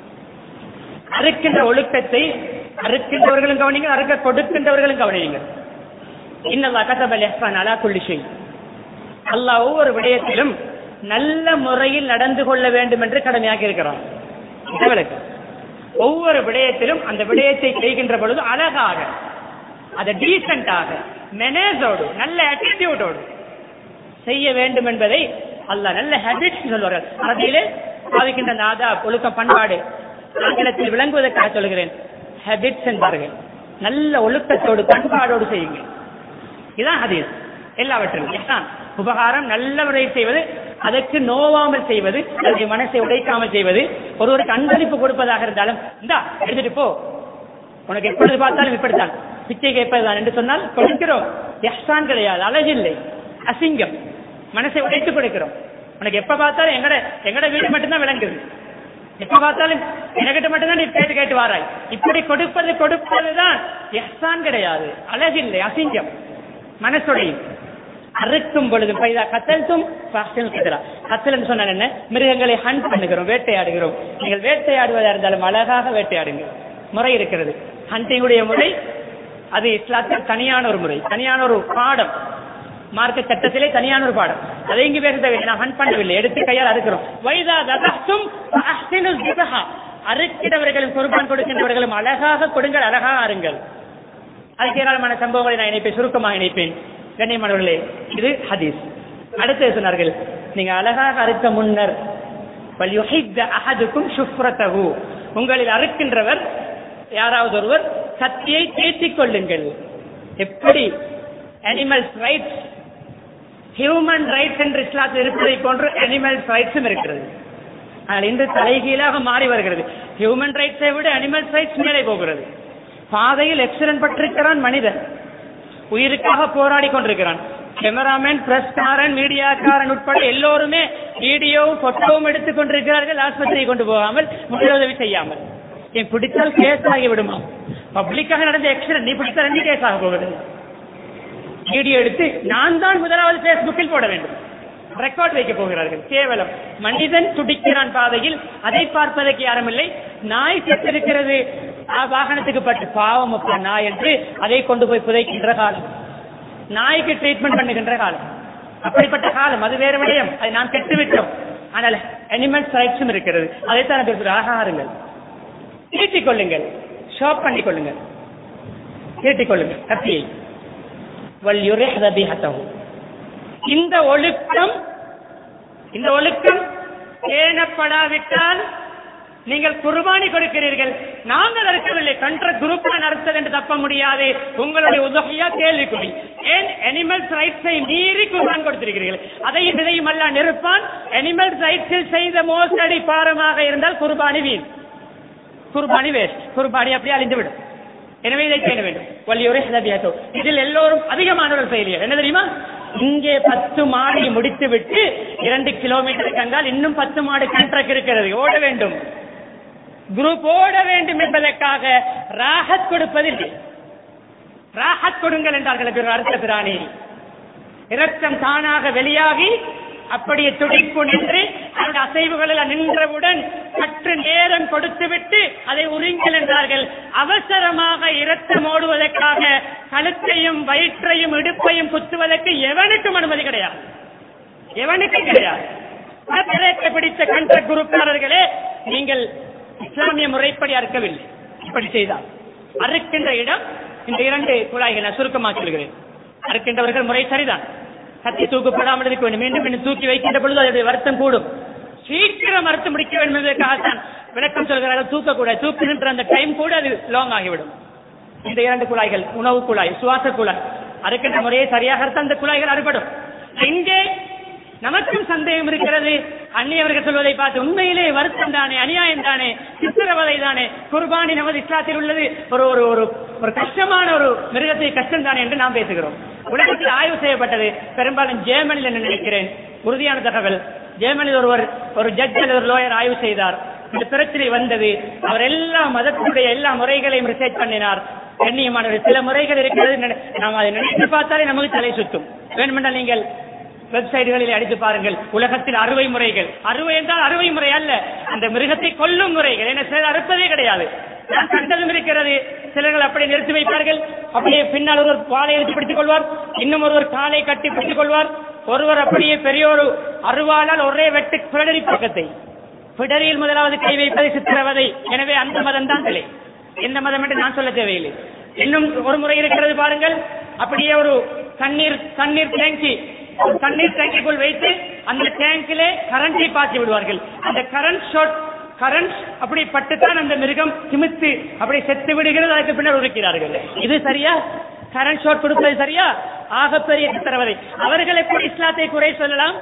அறுக்கின்ற ஒழுக்கத்தை அறுக்கின்றவர்களும் கவனிங்க அறுக்க கொடுக்கின்றவர்களும் கவனிங்க இன்னல்லா கதபல் எஹ்சான் அலா குல்லி ஷெய் அல்லாஹ் ஒவ்வொரு விடயத்திலும் நல்ல முறையில் நடந்து கொள்ள வேண்டும் என்று கடமையாக்கி இருக்கிறான் உங்களுக்கு ஒவ்வொரு விடயத்திலும் அந்த விடயத்தை செய்கின்ற பொழுது அழகாக அதை டீசென்டாக மெனேஜோடு நல்ல ஆட்டிடியூடோடு செய்ய வேண்டும் என்பதை அல்லாஹ் நல்ல ஹேபிட்ஸ் சொல்வார்கள் அரபியிலே பாதிக்கின்ற அந்த ஆதாப் ஒழுக்கம் பண்பாடு ஆங்கிலத்தில் விளங்குவதற்காக சொல்கிறேன் ஹேபிட்ஸ் என்பார்கள் நல்ல ஒழுக்கத்தோடு பண்பாடோடு செய்யுங்கள் இதுதான் ஹதீஸ் எல்லாவற்றிலும் இதுதான் உபகாரம் நல்லவரை செய்வது அதற்கு நோவாமல் செய்வது அதற்கு மனசை உடைக்காமல் செய்வது ஒருவருக்கு அன்பளிப்பு கொடுப்பதாக இருந்தாலும் இந்தா எடுத்துட்டு போ உனக்கு எப்பொழுது பார்த்தாலும் இப்படித்தான் பிச்சை கேட்பதுதான் என்று சொன்னால் கொடுக்கிறோம் எஹ்சான் கிடையாது அழகில்லை அசிங்கம் மனசை உடைத்து கொடுக்கிறோம் உனக்கு எப்ப பார்த்தாலும் எங்கட எங்கட வீடு மட்டும்தான் விளங்குது எப்ப பார்த்தாலும் எனக்கிட்ட மட்டும்தான் நீ கேட்டு கேட்டு வாராய் இப்படி கொடுப்பது கொடுப்பதுதான் எஹ்சான் கிடையாது அழகில்லை அசிங்கம் மனசுடையும் அறுக்கும் பொழுது பைதா கத்தல்தும் கத்தல் சொன்ன என்ன மிருகங்களை ஹண்ட் பண்ணுகிறோம் வேட்டையாடுகிறோம் நீங்கள் வேட்டையாடுவதா இருந்தாலும் அழகாக வேட்டையாடுங்க முறை இருக்கிறது ஹண்டிங்குடைய முறை அது இஸ்லாத்தில் தனியான ஒரு முறை தனியான ஒரு பாடம் மார்க்க சட்டத்திலே தனியான ஒரு பாடம் அதை இங்கு பேச தேவையில்லை நான் ஹண்ட் பண்ணவில்லை எடுத்து கையால் அறுக்கிறோம் வைதா ததஹ்தும் ஃபஅஹ்சினுல் ஜுபஹா அறுக்கிறவர்களும் குர்பான் கொடுக்கின்றவர்களும் அழகாக கொடுங்கள் அழகாக அருங்கள் அதுக்கு ஏராளமான சம்பவங்களை நான் இணைப்பேன் சுருக்கமாக இணைப்பேன் கண்ணியமானவர்களே இது ஹதீஸ் அடுத்து சொன்னார்கள் நீங்க அழகாக அறுக்க முன்னர் அஹதுக்கும் சுப்ரதகு உங்களில் அறுக்கின்றவர் யாராவது ஒருவர் கத்தியை தேத்திக் கொள்ளுங்கள் எப்படி அனிமல்ஸ் ரைட்ஸ் ஹியூமன் ரைட்ஸ் என்று இஸ்லாத்தில் இருப்பதை போன்று அனிமல்ஸ் ரைட்ஸும் இருக்கிறது ஆனால் இன்று தலைகீழாக மாறி வருகிறது ஹியூமன் ரைட்ஸை விட அனிமல்ஸ் ரைட்ஸ் மேலே போகிறது பாதையில் எக்ஸிடென்ட் பட்டிருக்கிறான் மனிதன் உயிருக்காக போராடி கொண்டிருக்கிறான் கேமராமேன் பிரஸ்காரன் மீடியாக்காரன் உட்பட எல்லோருமே வீடியோவும் போட்டோவும் எடுத்துக் கொண்டிருக்கிறார்கள் ஆஸ்பத்திரியை கொண்டு போகாமல் முதலுதவி செய்யாமல் என் பிடித்தால் கேஸ் ஆகி விடுமா பப்ளிக்காக நடந்த எக்ஸிடென்ட் நீ பிடித்த ரெண்டு கேஸ் ஆக போகிறது வீடியோ எடுத்து நான் தான் முதலாவது பேஸ்புக்கில் போட வேண்டும் ரெக்கார்ட் வைக்க போகிறார்கள் கேவலம் மனிதன் துடிக்கிறான் பாதையில் அதை பார்ப்பதற்கு யாரும் இல்லை நாய் செத்திருக்கிறது ஆ, வாகனத்துக்கு பட்டு பாவம் அப்பா நாய் என்று அதை கொண்டு போய் புதைக்கின்ற காலம் நாய்க்கு ட்ரீட்மெண்ட் பண்ணுகின்ற காலம் அப்படிப்பட்ட காலம் அது வேறு விடயம் அதை நாம் கெட்டு விட்டோம் ஆனால் அனிமல்ஸ் ரைட்ஸும் இருக்கிறது அதைத்தான் பேசுகிற ஆகாருங்கள் தீட்டிக் கொள்ளுங்கள் ஷாப் பண்ணிக் கொள்ளுங்கள் தீட்டிக் கொள்ளுங்கள் கத்தியை வல்யுரிஹ் தபீஹத்தஹு. இந்த ஒழுக்கம் இந்த ஒழுக்கம் பேணப்படாவிட்டால் நீங்கள் குர்பானி கொடுக்கிறீர்கள் நாங்கள் அறுக்கவில்லை கன்ற குரூப்பா நடத்தது என்று தப்ப முடியாது உங்களுடைய உதவியா கேள்விக்குறி ஏன் அனிமல்ஸ் ரைட்ஸை மீறி குர்பான் கொடுத்திருக்கிறீர்கள் அதையும் இதையும் அல்ல நிறுப்பான் அனிமல்ஸ் ரைட்ஸில் செய்த மோசடி பாரமாக இருந்தால் குர்பானி வீண் குர்பானி வேஸ்ட் குர்பானி அப்படியே அழிந்துவிடும் எனவே இதை செய்ய வேண்டும் வள்ளியூரே ஹதபியாத்தோ இதில் எல்லோரும் அதிகமானவர்கள் செய்யலையா என்ன தெரியுமா இங்கே பத்து மாடி முடித்து விட்டு இரண்டு கிலோமீட்டருக்கு அங்கால் இன்னும் பத்து மாடு கண்ட்ரக் இருக்கிறது ஓட வேண்டும் குரூப் ஓட வேண்டும் என்பதற்காக ராகத் கொடுப்பதில்லை ராகத் கொடுங்கள் என்றார்கள் பிற- அரச பிராணி இரத்தம் தானாக வெளியாகி அப்படியே துடிப்பு நின்று அந்த அசைவுகளில் நின்றவுடன் சற்று நேரம் கொடுத்துவிட்டு அதை உறிங்கல் என்றார்கள் அவசரமாக இரத்தம் ஓடுவதற்காக கழுத்தையும் வயிற்றையும் இடுப்பையும் குத்துவதற்கு எவனுக்கும் அனுமதி கிடையாது எவனுக்கும் கிடையாது பிரேக்கை பிடித்த கண்ட குருக்காரர்களே நீங்கள் இஸ்லாமிய முறைப்படி அறுக்கவில்லை இப்படி செய்தால் அறுக்கின்ற இடம் இந்த இரண்டு குழாய்கள் நான் சுருக்கமாக சொல்கிறேன் அறுக்கின்றவர்கள் முறை சரிதான் கத்தி தூக்கப்படாமல் இருக்க வேண்டும் மீண்டும் மீண்டும் தூக்கி வைக்கின்ற பொழுது அதனுடைய வருத்தம் கூடும் சீக்கிரம் அறுத்து முடிக்க வேண்டும் என்பதற்காகத்தான் விளக்கம் சொல்கிறார்கள் தூக்கக்கூடாது தூக்கி நின்ற அந்த டைம் கூட அது லாங் ஆகிவிடும் இந்த இரண்டு குழாய்கள் உணவு குழாய் சுவாச குழாய் அறுக்கின்ற முறையை சரியாக அறுத்த அந்த குழாய்கள் அறுபடும் இங்கே நமக்கும் சந்தேகம் இருக்கிறது அந்நியவர்கள் சொல்வதை பார்த்து உண்மையிலே வருத்தம் தானே அநியாயம் தானே சித்திரவதை தானே குர்பானி நமது இஸ்லாத்தில் உள்ளது ஒரு ஒரு ஒரு ஒரு கஷ்டமான ஒரு மிருகத்தை கஷ்டம் தானே என்று நாம் பேசுகிறோம் உலகத்தில் ஆய்வு செய்யப்பட்டது பெரும்பாலும் ஜேர்மனில் என்று நினைக்கிறேன் உறுதியான தகவல் ஜெர்மனியில் ஒருவர் ஒரு ஜட்ஜ் அல்லது ஒரு லோயர் ஆய்வு செய்தார் இந்த பிரச்சனை வந்தது அவர் எல்லா மதத்தினுடைய எல்லா முறைகளையும் ரிசர்ச் பண்ணினார் கண்ணியமான சில முறைகள் இருக்கிறது நினை- நாம் அதை நினைத்து பார்த்தாலே நமக்கு தலை சுத்தும் வேண்டுமென்றால் நீங்கள் வெப்சைட்டுகளில் அடித்து பாருங்கள் உலகத்தில் அறுவை முறைகள் அறுவை என்றால் அறுவை முறை அல்ல அந்த மிருகத்தை கொல்லும் முறைகள் என சிலர் அறுப்பதே கிடையாது நான் கண்டதும் இருக்கிறது சிலர்கள் அப்படி நிறுத்தி வைப்பார்கள் அப்படியே பின்னால் ஒருவர் வாளை எடுத்து பிடித்துக் கொள்வார் இன்னும் ஒருவர் காலை கட்டி பிடித்துக் கொள்வார் ஒருவர் அப்படியே பெரிய ஒரு அருவாளால் ஒரே வெட்டு பிடரி பக்கத்தை பிடரியில் முதலாவது கை வைப்பது சித்திரவதை எனவே அந்த மதம் தான் தலை எந்த மதம் என்று நான் சொல்ல தேவையில்லை இன்னும் ஒரு முறை இருக்கிறது பாருங்கள் அப்படியே ஒரு தண்ணீர் தண்ணீர் டேங்கி ஒரு தண்ணீர் டேங்கிக்குள் வைத்து அந்த டேங்கிலே கரண்டை பாய்ச்சி விடுவார்கள் அந்த கரண்ட் ஷாட் கரண்ட் அப்படி பட்டுத்தான் அந்த மிருகம் திமித்து அப்படி செத்து விடுகிறது அதுக்கு பின்னர் உருக்கிறார்கள் இது சரியா கரண்ட் ஷாட் கொடுப்பது சரியா ஆகப்பெரிய சித்திரவதை அவர்கள் எப்படி இஸ்லாத்தை குறை சொல்லலாம்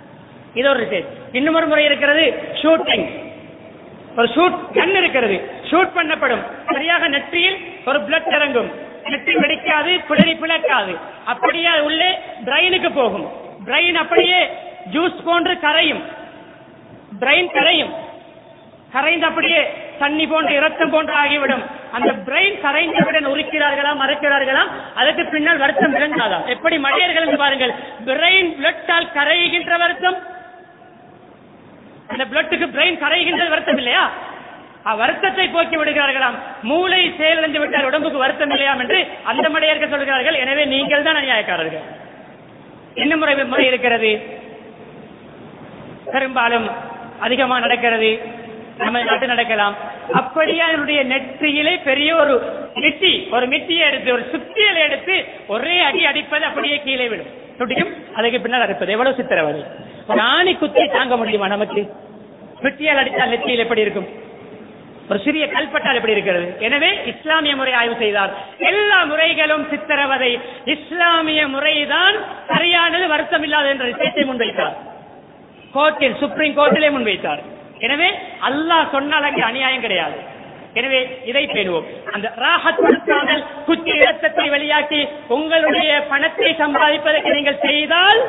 இது ஒரு ரிசர்ச் இன்னும் ஒரு முறை இருக்கிறது ஷூட்டிங் ஒரு ஷூட் கண் இருக்கிறது ஷூட் பண்ணப்படும் சரியாக நெற்றியில் ஒரு பிளட் இறங்கும் நெற்றி வெடிக்காது பிளறி பிளக்காது அப்படியே அது உள்ளே பிரெயினுக்கு போகும் பிரெயின் அப்படியே ஜூஸ் போன்று கரையும் பிரெயின் கரையும் கரைந்து அப்படியே தண்ணி போன்ற இரத்தம் போன்று ஆகிவிடும் அந்த பிரெயின் கரைந்தவுடன் உரிக்கிறார்களா மறைக்கிறார்களா அதுக்கு பின்னால் வருத்தம் விளங்காதா எப்படி மனிதர்கள் என்று பாருங்கள் பிரெயின் பிளட்டால் கரைகின்ற வருத்தம் அந்த பிளட்டுக்கு பிரெயின் கரைகின்ற வருத்தம் இல்லையா ஆ, வருத்தத்தை போக்கி விடுகிறார்களாம் மூளை செயலிழந்து விட்டால் உடம்புக்கு வருத்தம் இல்லையாம் என்று அந்த மடையர்கள் சொல்கிறார்கள் எனவே நீங்கள் தான் அநியாயக்காரர்கள் இன்னும் முறை முறை இருக்கிறது பெரும்பாலும் அதிகமா நடக்கிறது நம்ம நாட்டு நடக்கலாம் அப்படியே அதனுடைய நெற்றியிலே பெரிய ஒரு மிட்டி ஒரு மிட்டியை எடுத்து ஒரு சுத்தியலை எடுத்து ஒரே அடி அடிப்பது அப்படியே கீழே விடும் துடிக்கும் அதுக்கு பின்னால் அடிப்பது எவ்வளவு சித்திரவதை ஒரு ஆணி குத்தி தாங்க முடியுமா நமக்கு மிட்டியால் அடித்தால் நெற்றியில் எப்படி இருக்கும் ஒரு சிறிய கல்பட்டால் எப்படி இருக்கிறது எனவே இஸ்லாமிய முறை ஆய்வு செய்தார் எல்லா முறைகளும் சித்திரவதை இஸ்லாமிய முறைதான் சரியானது வருத்தம் இல்லாத என்ற விஷயத்தை முன்வைத்தார் கோர்ட்டில் சுப்ரீம் கோர்ட்டிலே முன்வைத்தார் எனவே அல்லாஹ் சொன்னால் அங்கே அநியாயம் கிடையாது எனவே இதை பேணுவோம் அந்த ராஹத் கொடுக்காமல் குச்சி இரத்தத்தை வெளியாக்கி உங்களுடைய பணத்தை சம்பாதிப்பதற்கு நீங்கள் செய்தால்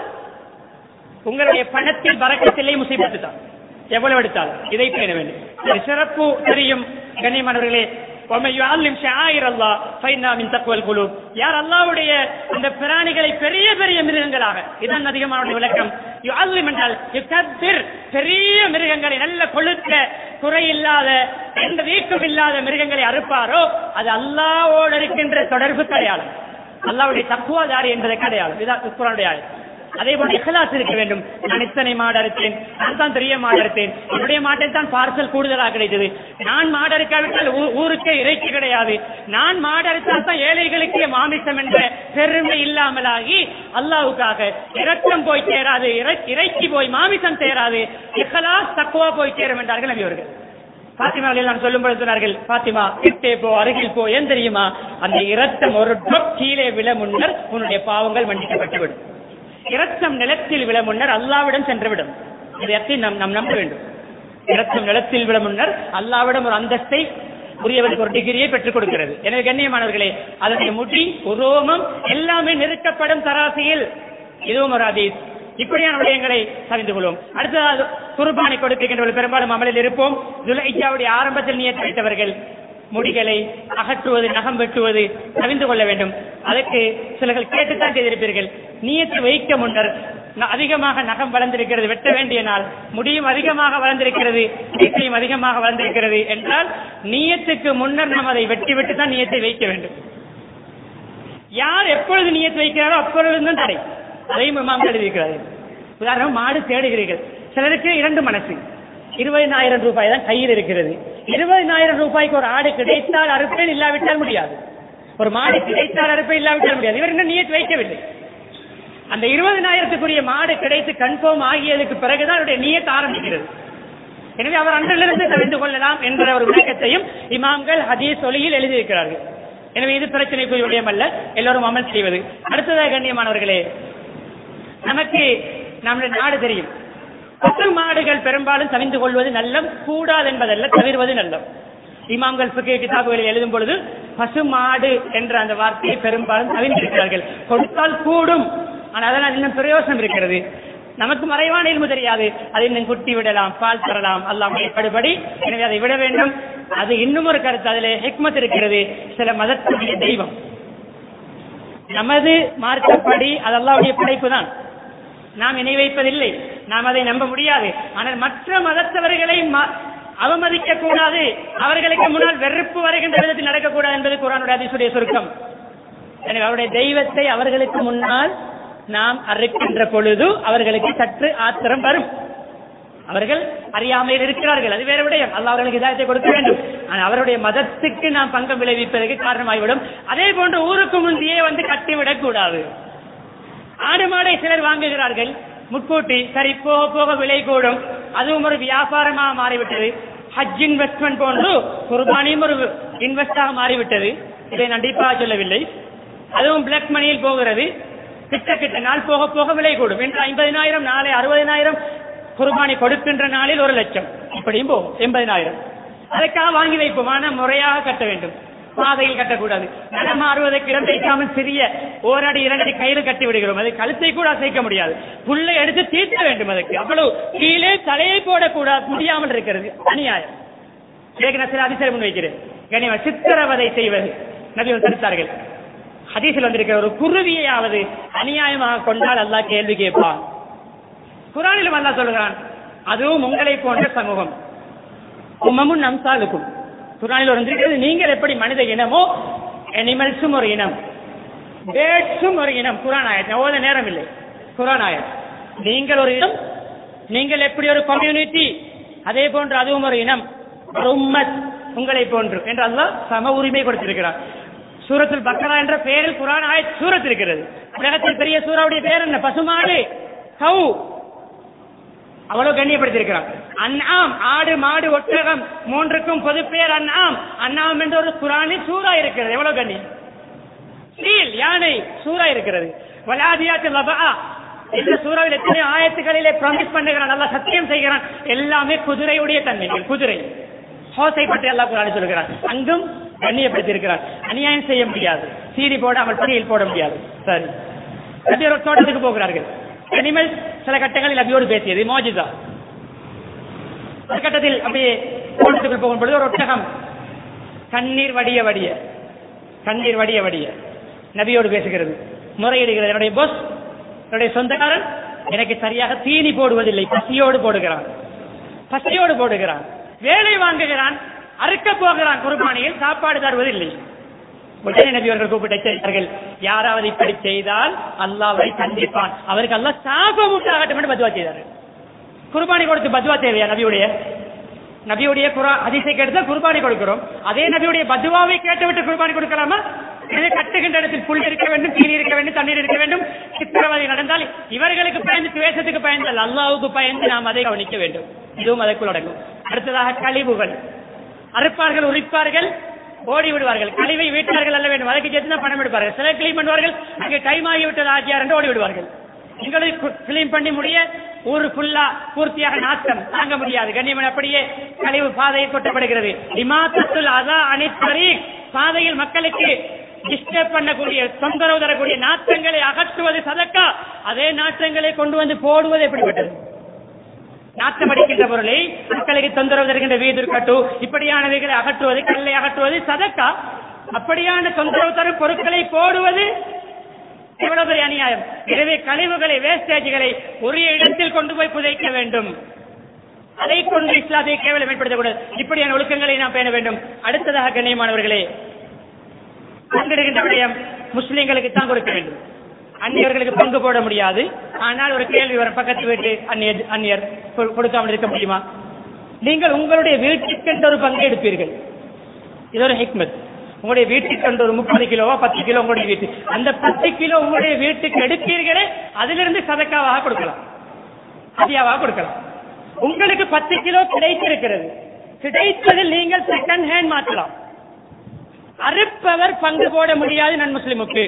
உங்களுடைய பணத்தில் வரக்கத்திலே முசைபத்து தான் எவ்வளவு எடுத்தாலும் இதை பேண வேண்டும் ஒரு சிறப்பு தெரியும் கண்ணியமானவர்களே وَمَن يُعَلِّمْ شَعَائِرَ اللَّهِ فَإِنَّهَا مِن تَقْوَى الْقُلُوبِ யார் அல்லாஹ்வுடைய அந்த பிராணிகளை பெரிய பெரிய மிருகங்களாக இதான் அதிகமான விளக்கம் யுஅல்லிம் என்றால் யுகப்பிர் பெரிய மிருகங்களை நல்ல கொழுத்த குறையில்லாத எந்த வீக்கம் இல்லாத மிருகங்களை அறுப்பாரோ அது அல்லாஹ்வோடு இருக்கின்ற தொடர்பு அடையாளம் அல்லாஹ்வுடைய தக்குவாதாரி என்பதை அடையாளம் இதான் குரானுடைய ஆயத்து அதே போல இஹ்லாஸ் இருக்க வேண்டும் நான் இத்தனை மாடு அறுத்தேன் நான் தான் பெரிய மாடு அறுத்தேன் என்னுடைய மாட்டில் தான் பார்சல் கூடுதலாக கிடைத்தது நான் மாடு அறுக்காவிட்டால் ஊ- ஊருக்கே இறைச்சி கிடையாது நான் மாடு அறுத்தால் தான் ஏழைகளுக்கு மாமிசம் என்ற பெருமை இல்லாமலாகி அல்லாவுக்காக இரக்கம் போய் சேராது இறை- இறைச்சி போய் மாமிசம் சேராது இஹ்லாஸ் தக்குவா போய் சேரும் என்றார்கள் நபி அவர்கள் பாத்திமாவில் நான் சொல்லும் பொழுது சொன்னார்கள் பாத்திமா கிட்டே போ அருகில் போ ஏன் தெரியுமா அந்த இரத்தம் ஒரு drop கீழே விழ முன்னர் உன்னுடைய பாவங்கள் மன்னிக்கப்பட்டுவிடும் இரத்தம் நிலத்தில் விழ முன்னர் அல்லாவிடம் சென்றுவிடும் இதை நாம் நாம் நம்ப வேண்டும் இரத்தம் நிலத்தில் விழ முன்னர் அல்லாவிடம் ஒரு அந்தஸ்தை உரியவருக்கு ஒரு டிகிரியை பெற்றுக் கொடுக்கிறது எனவே கண்ணியமானவர்களே அதனுடைய முடி உரோமம் எல்லாமே நிறுத்தப்படும் தராசியில் இதுவும் ஒரு அதீஸ் இப்படியான விடயங்களை அறிந்து கொள்வோம் அடுத்ததாக குர்பானை கொடுக்கின்றவர்கள் பெரும்பாலும் அமலில் இருப்போம் துலைஜாவுடைய ஆரம்பத்தில் நியத்து வைத்தவர்கள் முடிகளை அகற்றுவது நகம் வெட்டுவது அறிந்து கொள்ள வேண்டும் அதற்கு சிலர்கள் கேட்டுத்தான் செய்திருப்பீர்கள் நியத்து வைக்க முன்னர் ந- அதிகமாக நகம் வளர்ந்திருக்கிறது வெட்ட வேண்டிய நாள் முடியும் அதிகமாக வளர்ந்திருக்கிறது இயற்கையும் அதிகமாக வளர்ந்திருக்கிறது என்றால் நியத்துக்கு முன்னர் நாம் அதை வெட்டி விட்டு தான் நியத்தை வைக்க வேண்டும் யார் எப்பொழுது நியத்து வைக்கிறாரோ அப்பொழுது தான் தடை அதையும் இமாம் எழுதியிருக்கிறார்கள் உதாரணம் மாடு தேடுகிறீர்கள் சிலருக்கு இரண்டு மனசு இருபதினாயிரம் ரூபாய் தான் கையில் இருக்கிறது இருபதினாயிரம் ரூபாய்க்கு ஒரு ஆடு கிடைத்தால் அறுப்பேன் இல்லாவிட்டால் முடியாது ஒரு மாடு கிடைத்தால் அறுப்பேன் இல்லாவிட்டால் முடியாது இவர் இன்னும் நியத்து வைக்கவில்லை அந்த இருபதினாயிரத்துக்குரிய மாடு கிடைத்து கன்ஃபார்ம் ஆகியதுக்கு பிறகுதான் அவருடைய நியத்து ஆரம்பிக்கிறது எனவே அவர் அன்றிலிருந்து தெரிந்து கொள்ளலாம் என்ற ஒரு விளக்கத்தையும் இமாம்கள் ஹதீஸ் ஒலியில் எழுதியிருக்கிறார்கள் எனவே இது பிரச்சனைக்குரிய விடயம் அல்ல எல்லோரும் அமல் செய்வது அடுத்ததாக கண்ணியமானவர்களே நமக்கு நம்முடைய நாடு தெரியும் பசு மாடுகள் பெரும்பாலும் தவிந்து கொள்வது நல்லம் கூடாது என்பதல்ல தவிர்வது நல்லம் இமாம்கள் புக்கிய கிதாபுகளில் எழுதும் பொழுது பசு மாடு என்ற அந்த வார்த்தையை பெரும்பாலும் தவிர்த்திருக்கிறார்கள் கொடுத்தால் கூடும் ஆனால் அதனால் இன்னும் பிரயோசனம் இருக்கிறது நமக்கு மறைவான இல்மு தெரியாது அதை இன்னும் குட்டி விடலாம் பால் தரலாம் அல்லாம் படுபடி எனவே அதை விட வேண்டும் அது இன்னும் ஒரு கருத்து அதிலே ஹிக்மத் இருக்கிறது சில மதத்துடைய தெய்வம் நமது மார்க்கப்படி அது அல்லாவுடைய படைப்பு தான் நாம் இணை வைப்பதில்லை நாம் அதை நம்ப முடியாது ஆனால் மற்ற மதத்தவர்களை ம- அவமதிக்க கூடாது அவர்களுக்கு முன்னால் வெறுப்பு வருகின்ற விதத்தில் நடக்கக்கூடாது என்பது குரானுடைய அதிசுடைய சுருக்கம் எனவே அவருடைய தெய்வத்தை அவர்களுக்கு முன்னால் நாம் அறுக்கின்ற பொழுது அவர்களுக்கு சற்று ஆத்திரம் வரும் அவர்கள் அறியாமையில் இருக்கிறார்கள் அது வேற விடயம் அல்ல அவர்களுக்கு இதாயத்தை கொடுக்க வேண்டும் ஆனால் அவருடைய மதத்துக்கு நாம் பங்கம் விளைவிப்பதற்கு காரணமாகிவிடும் அதே போன்று ஊருக்கு முந்தையே வந்து கட்டிவிடக் கூடாது ஆடு மாடை சிலர் வாங்குகிறார்கள் முட்கூட்டி சரி போக போக விலை கூடும் அதுவும் ஒரு வியாபாரமாக மாறிவிட்டது ஹஜ் இன்வெஸ்ட்மெண்ட் போன்று குர்பானியும் ஒரு இன்வெஸ்டாக மாறிவிட்டது இதை நான் டீப்பாக சொல்லவில்லை அதுவும் பிளாக் மணியில் போகிறது கிட்ட கிட்ட நாள் போக போக விலை கூடும் இன்று ஐம்பதினாயிரம் நாளை அறுபதினாயிரம் குர்பானி கொடுக்கின்ற நாளில் ஒரு லட்சம் இப்படியும் போகும் எண்பதினாயிரம் அதுக்காக வாங்கி வைப்போம் ஆனால் முறையாக கட்ட வேண்டும் பாதையில் கட்டக்கூடாது நடமாறுவதற்கு இடம் வைக்காமல் சிறிய ஓரடி இரண்டடி கயிறு கட்டி விடுகிறோம் அதை கழுத்தை கூட அசைக்க முடியாது புல்லை எடுத்து தீர்த்த வேண்டும் அதுக்கு அவ்வளவு கீழே தலையை போடக்கூடாது முடியாமல் இருக்கிறது அநியாயம் இதற்கு நான் சில அதிசயம் முன்வைக்கிறேன் கனிம சித்திரவதை செய்வது நபி தடுத்தார்கள் ஹதீஸில் வந்திருக்கிற ஒரு குருவியையாவது அநியாயமாக கொண்டால் அல்லாஹ் கேள்வி கேட்பான் குரானிலும் அல்லாஹ் சொல்லுகிறான் அதுவும் உங்களை போன்ற சமூகம் உம்மமும் நம்சாலுக்கும் குரானில் ஒரு இருக்கிறது நீங்கள் எப்படி மனித இனமோ அனிமல்ஸும் ஒரு இனம் பேட்ஸும் ஒரு இனம் குரான் ஆயத் ஓத நேரம் இல்லை குரான் ஆயத் நீங்கள் ஒரு இனம் நீங்கள் எப்படி ஒரு கம்யூனிட்டி அதே போன்று அதுவும் ஒரு இனம் ஒரு உம்மத் உங்களை போன்று என்று அல்லாஹ் சம உரிமை கொடுத்திருக்கிறார் சூரத்துல் பக்கரா என்ற பெயரில் குரான் ஆயத் சூரத் இருக்கிறது உலகத்தில் பெரிய சூறாவுடைய பெயர் என்ன பசுமாடு கவு அவ்வளவு கண்ணியப்படுத்தியிருக்கிறான் அண்ணாம் ஆடு மாடு ஒட்டகம் மூன்றுக்கும் பொது பெயர் அண்ணாம் அண்ணாம் என்ற ஒரு குரானில் சூறா இருக்கிறது எவ்வளவு கண்ணியம் சீல் யானை சூறா இருக்கிறது வலாதியாத்து லபா இந்த சூறாவில் எத்தனை ஆயத்துகளிலே ப்ராமிஸ் பண்ணுகிறான் நல்லா சத்தியம் செய்கிறான் எல்லாமே குதிரையுடைய தன்மைகள் குதிரை ஹோசை பற்றி அல்லாஹ் குரான் சொல்கிறான் அங்கும் கண்ணியப்படுத்தியிருக்கிறான் அநியாயம் செய்ய முடியாது சீரி போடாமல் பணியில் போட முடியாது சரி நபி ஒரு தோட்டத்துக்கு போகிறார்கள் அனிமல் சில கட்டங்களில் நபியோடு பேசியது மோஜிதா ஒரு கட்டத்தில் அப்படியே தோட்டத்துக்குள் போகும் பொழுது ஒரு ஒட்டகம் கண்ணீர் வடிய வடிய கண்ணீர் வடிய வடிய நபியோடு பேசுகிறது முறையிடுகிறது என்னுடைய போஸ் என்னுடைய சொந்தக்காரன் எனக்கு சரியாக தீனி போடுவதில்லை பசியோடு போடுகிறான் பசியோடு போடுகிறான் வேலை வாங்குகிறான் அறுக்க போகிறான் குர்பானியில் சாப்பாடு தருவதில்லை உடனே நபி அவர்கள் கூப்பிட்டு எச்சரித்தார்கள் யாராவது இப்படி செய்தால் அல்லாஹ்வை கண்டிப்பான் அவருக்கு அல்லாஹ் சாபம் உண்டாகட்டும் என்று பதுவா செய்தார்கள் குர்பானி கொடுத்து பதுவா தேவையா நபியுடைய நபியுடைய குரா அதிசை கேட்டு குர்பானி கொடுக்கிறோம் அதே நபியுடைய பதுவாவை கேட்டுவிட்டு குர்பானி கொடுக்கலாமா எனவே கட்டுகின்ற இடத்தில் புல் இருக்க வேண்டும் தீனி இருக்க வேண்டும் தண்ணீர் இருக்க வேண்டும் சித்திரவதை நடந்தால் இவர்களுக்கு பயந்து துவேஷத்துக்கு பயந்தால் அல்லாவுக்கு பயந்து நாம் அதை கவனிக்க வேண்டும் இதுவும் அதற்குள் அடங்கும் அடுத்ததாக கழிவுகள் அறுப்பார்கள் உரிப்பார்கள் ஓடி விடுவார்கள் கழிவை வீட்டார்கள் அல்ல வேண்டும் அதற்கு சேர்த்து தான் பணம் எடுப்பார்கள் சில கிளீன் பண்ணுவார்கள் அங்கே டைம் ஆகிவிட்டது ஆச்சியார் என்று ஓடி விடுவார்கள் எங்களை கிளீன் பண்ணி முடிய ஊரு ஃபுல்லா பூர்த்தியாக நாட்டம் தாங்க முடியாது கண்ணியமன் அப்படியே கழிவு பாதையில் கொட்டப்படுகிறது இமாத்தத்துல் அதா அனைத்தரி பாதையில் மக்களுக்கு டிஸ்டர்ப் பண்ணக்கூடிய தொந்தரவு தரக்கூடிய நாற்றங்களை அகற்றுவது சதக்கா அதே நாற்றங்களை கொண்டு வந்து போடுவது எப்படிப்பட்டது நாட்டம் அடிக்கின்ற பொருளை மக்களுக்கு தொந்தரவு தருகின்ற வீதர் கட்டு இப்படியானவைகளை அகற்றுவது கல்லை அகற்றுவது சதக்கா அப்படியான தொந்தரவு தரும் பொருட்களை போடுவது எவ்வளவு பெரிய அநியாயம் எனவே கழிவுகளை வேஸ்டேஜ்களை உரிய இடத்தில் கொண்டு போய் புதைக்க வேண்டும் அதை கொண்டு இஸ்லாத்தை கேவலம் ஏற்படுத்தக்கூடாது இப்படியான ஒழுக்கங்களை நாம் பேண வேண்டும் அடுத்ததாக கண்ணியமானவர்களே பங்கெடுக்கின்ற விடயம் முஸ்லிம்களுக்கு தான் கொடுக்க வேண்டும் அந்நியர்களுக்கு பங்கு போட முடியாது ஆனால் ஒரு கேள்வி வரும் பக்கத்து வீட்டு அந்நியர் அந்நியர் கொ- கொடுக்காமல் இருக்க முடியுமா நீங்கள் உங்களுடைய வீட்டுக்கென்று ஒரு பங்கு எடுப்பீர்கள் இது ஒரு ஹிக்மத் உங்களுடைய வீட்டுக்கு ஒரு முப்பது கிலோவா பத்து கிலோ உங்களுடைய வீட்டு அந்த பத்து கிலோ உங்களுடைய வீட்டுக்கு எடுப்பீர்களே அதிலிருந்து சதக்காவாக கொடுக்கலாம் அதியாவாக கொடுக்கலாம் உங்களுக்கு பத்து கிலோ கிடைத்திருக்கிறது கிடைத்ததில் நீங்கள் செகண்ட் ஹேண்ட் மாற்றலாம் அறுப்பவர் பங்கு போட முடியாது நன் முஸ்லிமுக்கு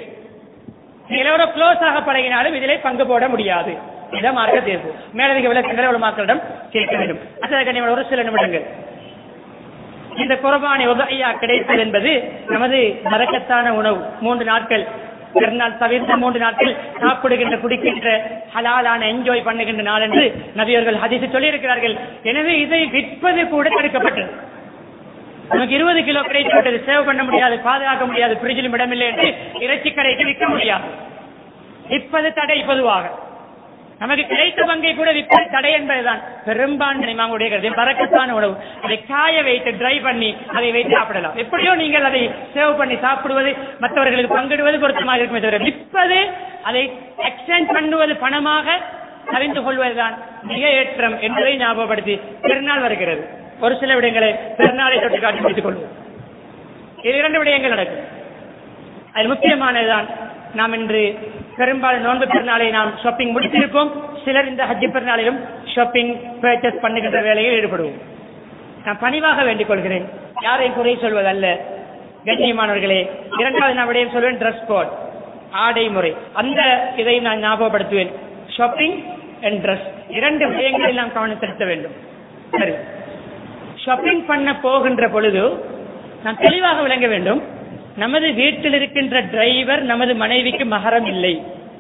நிலவர க்ளோஸ் ஆக பழகினாலும் இதிலே பங்கு போட முடியாது இதான் மார்க்க தீர்ப்பு மேலதிக விளக்கங்களை ஒரு மக்களிடம் கேட்க வேண்டும் அத்தகைய ஒரு சில நிமிடங்கள் இந்த குர்பானி உபையா கிடைத்தல் என்பது நமது மறக்கத்தான உணவு மூன்று நாட்கள் பெருநாள் தவிர்த்த மூன்று நாட்கள் சாப்பிடுகின்ற குடிக்கின்ற ஹலாலான என்ஜாய் பண்ணுகின்ற நாள் என்று நபியர்கள் ஹதீஸு சொல்லியிருக்கிறார்கள் எனவே இதை விற்பது கூட தடுக்கப்பட்டது நமக்கு இருபது கிலோ கிடைத்து விட்டது சேவ் பண்ண முடியாது பாதுகாக்க முடியாது பிரிட்ஜிலும் இடமில்லை என்று இறைச்சி கடைக்கு விற்க முடியாது விற்பது தடை பொதுவாக நமக்கு கிடைத்த பங்கை கூட விற்பது தடை என்பதுதான் பெரும்பான்மை மாங்களுடைய கருத்து பறக்கத்தான உணவு அதை காய வைத்து ட்ரை பண்ணி அதை வைத்து சாப்பிடலாம் எப்படியோ நீங்கள் அதை சேவ் பண்ணி சாப்பிடுவது மற்றவர்களுக்கு பங்கிடுவது பொருத்தமாக இருக்குமே தவிர விற்பது அதை எக்ஸ்சேஞ்ச் பண்ணுவது பணமாக அறிந்து கொள்வதுதான் மிக ஏற்றம் என்பதை ஞாபகப்படுத்தி பெருநாள் வருகிறது ஒரு சில விடயங்களை பெருநாளை தொட்டு காட்டி முடித்துக் கொள்வோம் இது இரண்டு விடயங்கள் நடக்கும் அதில் முக்கியமானதுதான் நாம் இன்று பெரும்பாலும் நோன்பு பெருநாளை நாம் ஷாப்பிங் முடித்திருப்போம் சிலர் இந்த ஹஜ்ஜி பெருநாளிலும் ஷாப்பிங் பர்ச்சேஸ் பண்ணுகின்ற வேலையில் ஈடுபடுவோம் நான் பணிவாக வேண்டிக் கொள்கிறேன் யாரையும் குறை சொல்வதல்ல கண்ணியமானவர்களே இரண்டாவது நான் விடயம் சொல்வேன் ட்ரெஸ் கோட் ஆடை முறை அந்த இதை நான் ஞாபகப்படுத்துவேன் ஷாப்பிங் அண்ட் ட்ரெஸ் இரண்டு விடயங்களில் நாம் கவனம் செலுத்த வேண்டும் சரி ஷாப்பிங் பண்ண போகின்ற பொழுது நாம் தெளிவாக விளங்க வேண்டும் நமது வீட்டில் இருக்கின்ற டிரைவர் நமது மனைவிக்கு மகரம் இல்லை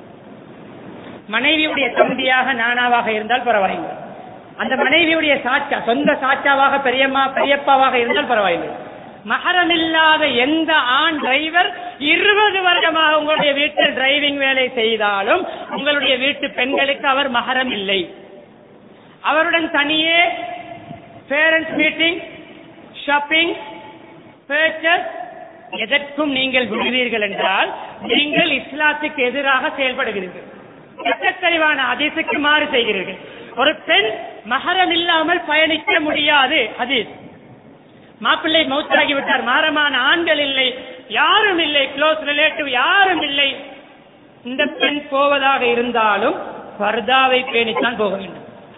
மனைவியுடைய தம்பியாக நானாவாக இருந்தால் பரவாயில்லை அந்த மனைவியுடைய சாட்சா சொந்த சாட்சாவாக பெரியம்மா பெரியப்பாவாக இருந்தால் பரவாயில்லை மகரம் இல்லாத எந்த ஆண் டிரைவர் இருபது வருடமாக உங்களுடைய வீட்டில் டிரைவிங் வேலை செய்தாலும் உங்களுடைய வீட்டு பெண்களுக்கு அவர் மகரம் இல்லை அவருடன் தனியே பேரண்ட்ஸ் மீட்டிங் ஷாப்பிங் பர்ச்சேஸ் எதற்கும் நீங்கள் விடுவீர்கள் என்றால் நீங்கள் இஸ்லாத்துக்கு எதிராக செயல்படுகிறீர்கள் எத்தறிவான அதிசுக்கு மாறு செய்கிறீர்கள் ஒரு பெண் மகரம் இல்லாமல் பயணிக்க முடியாது ஹதீஸ் மாப்பிள்ளை மௌத்தாகி விட்டார் மாறமான ஆண்கள் இல்லை யாரும் இல்லை க்ளோஸ் ரிலேட்டிவ் யாரும் இல்லை இந்த பெண் போவதாக இருந்தாலும் பர்தாவை பேணித்தான் போக வேண்டும்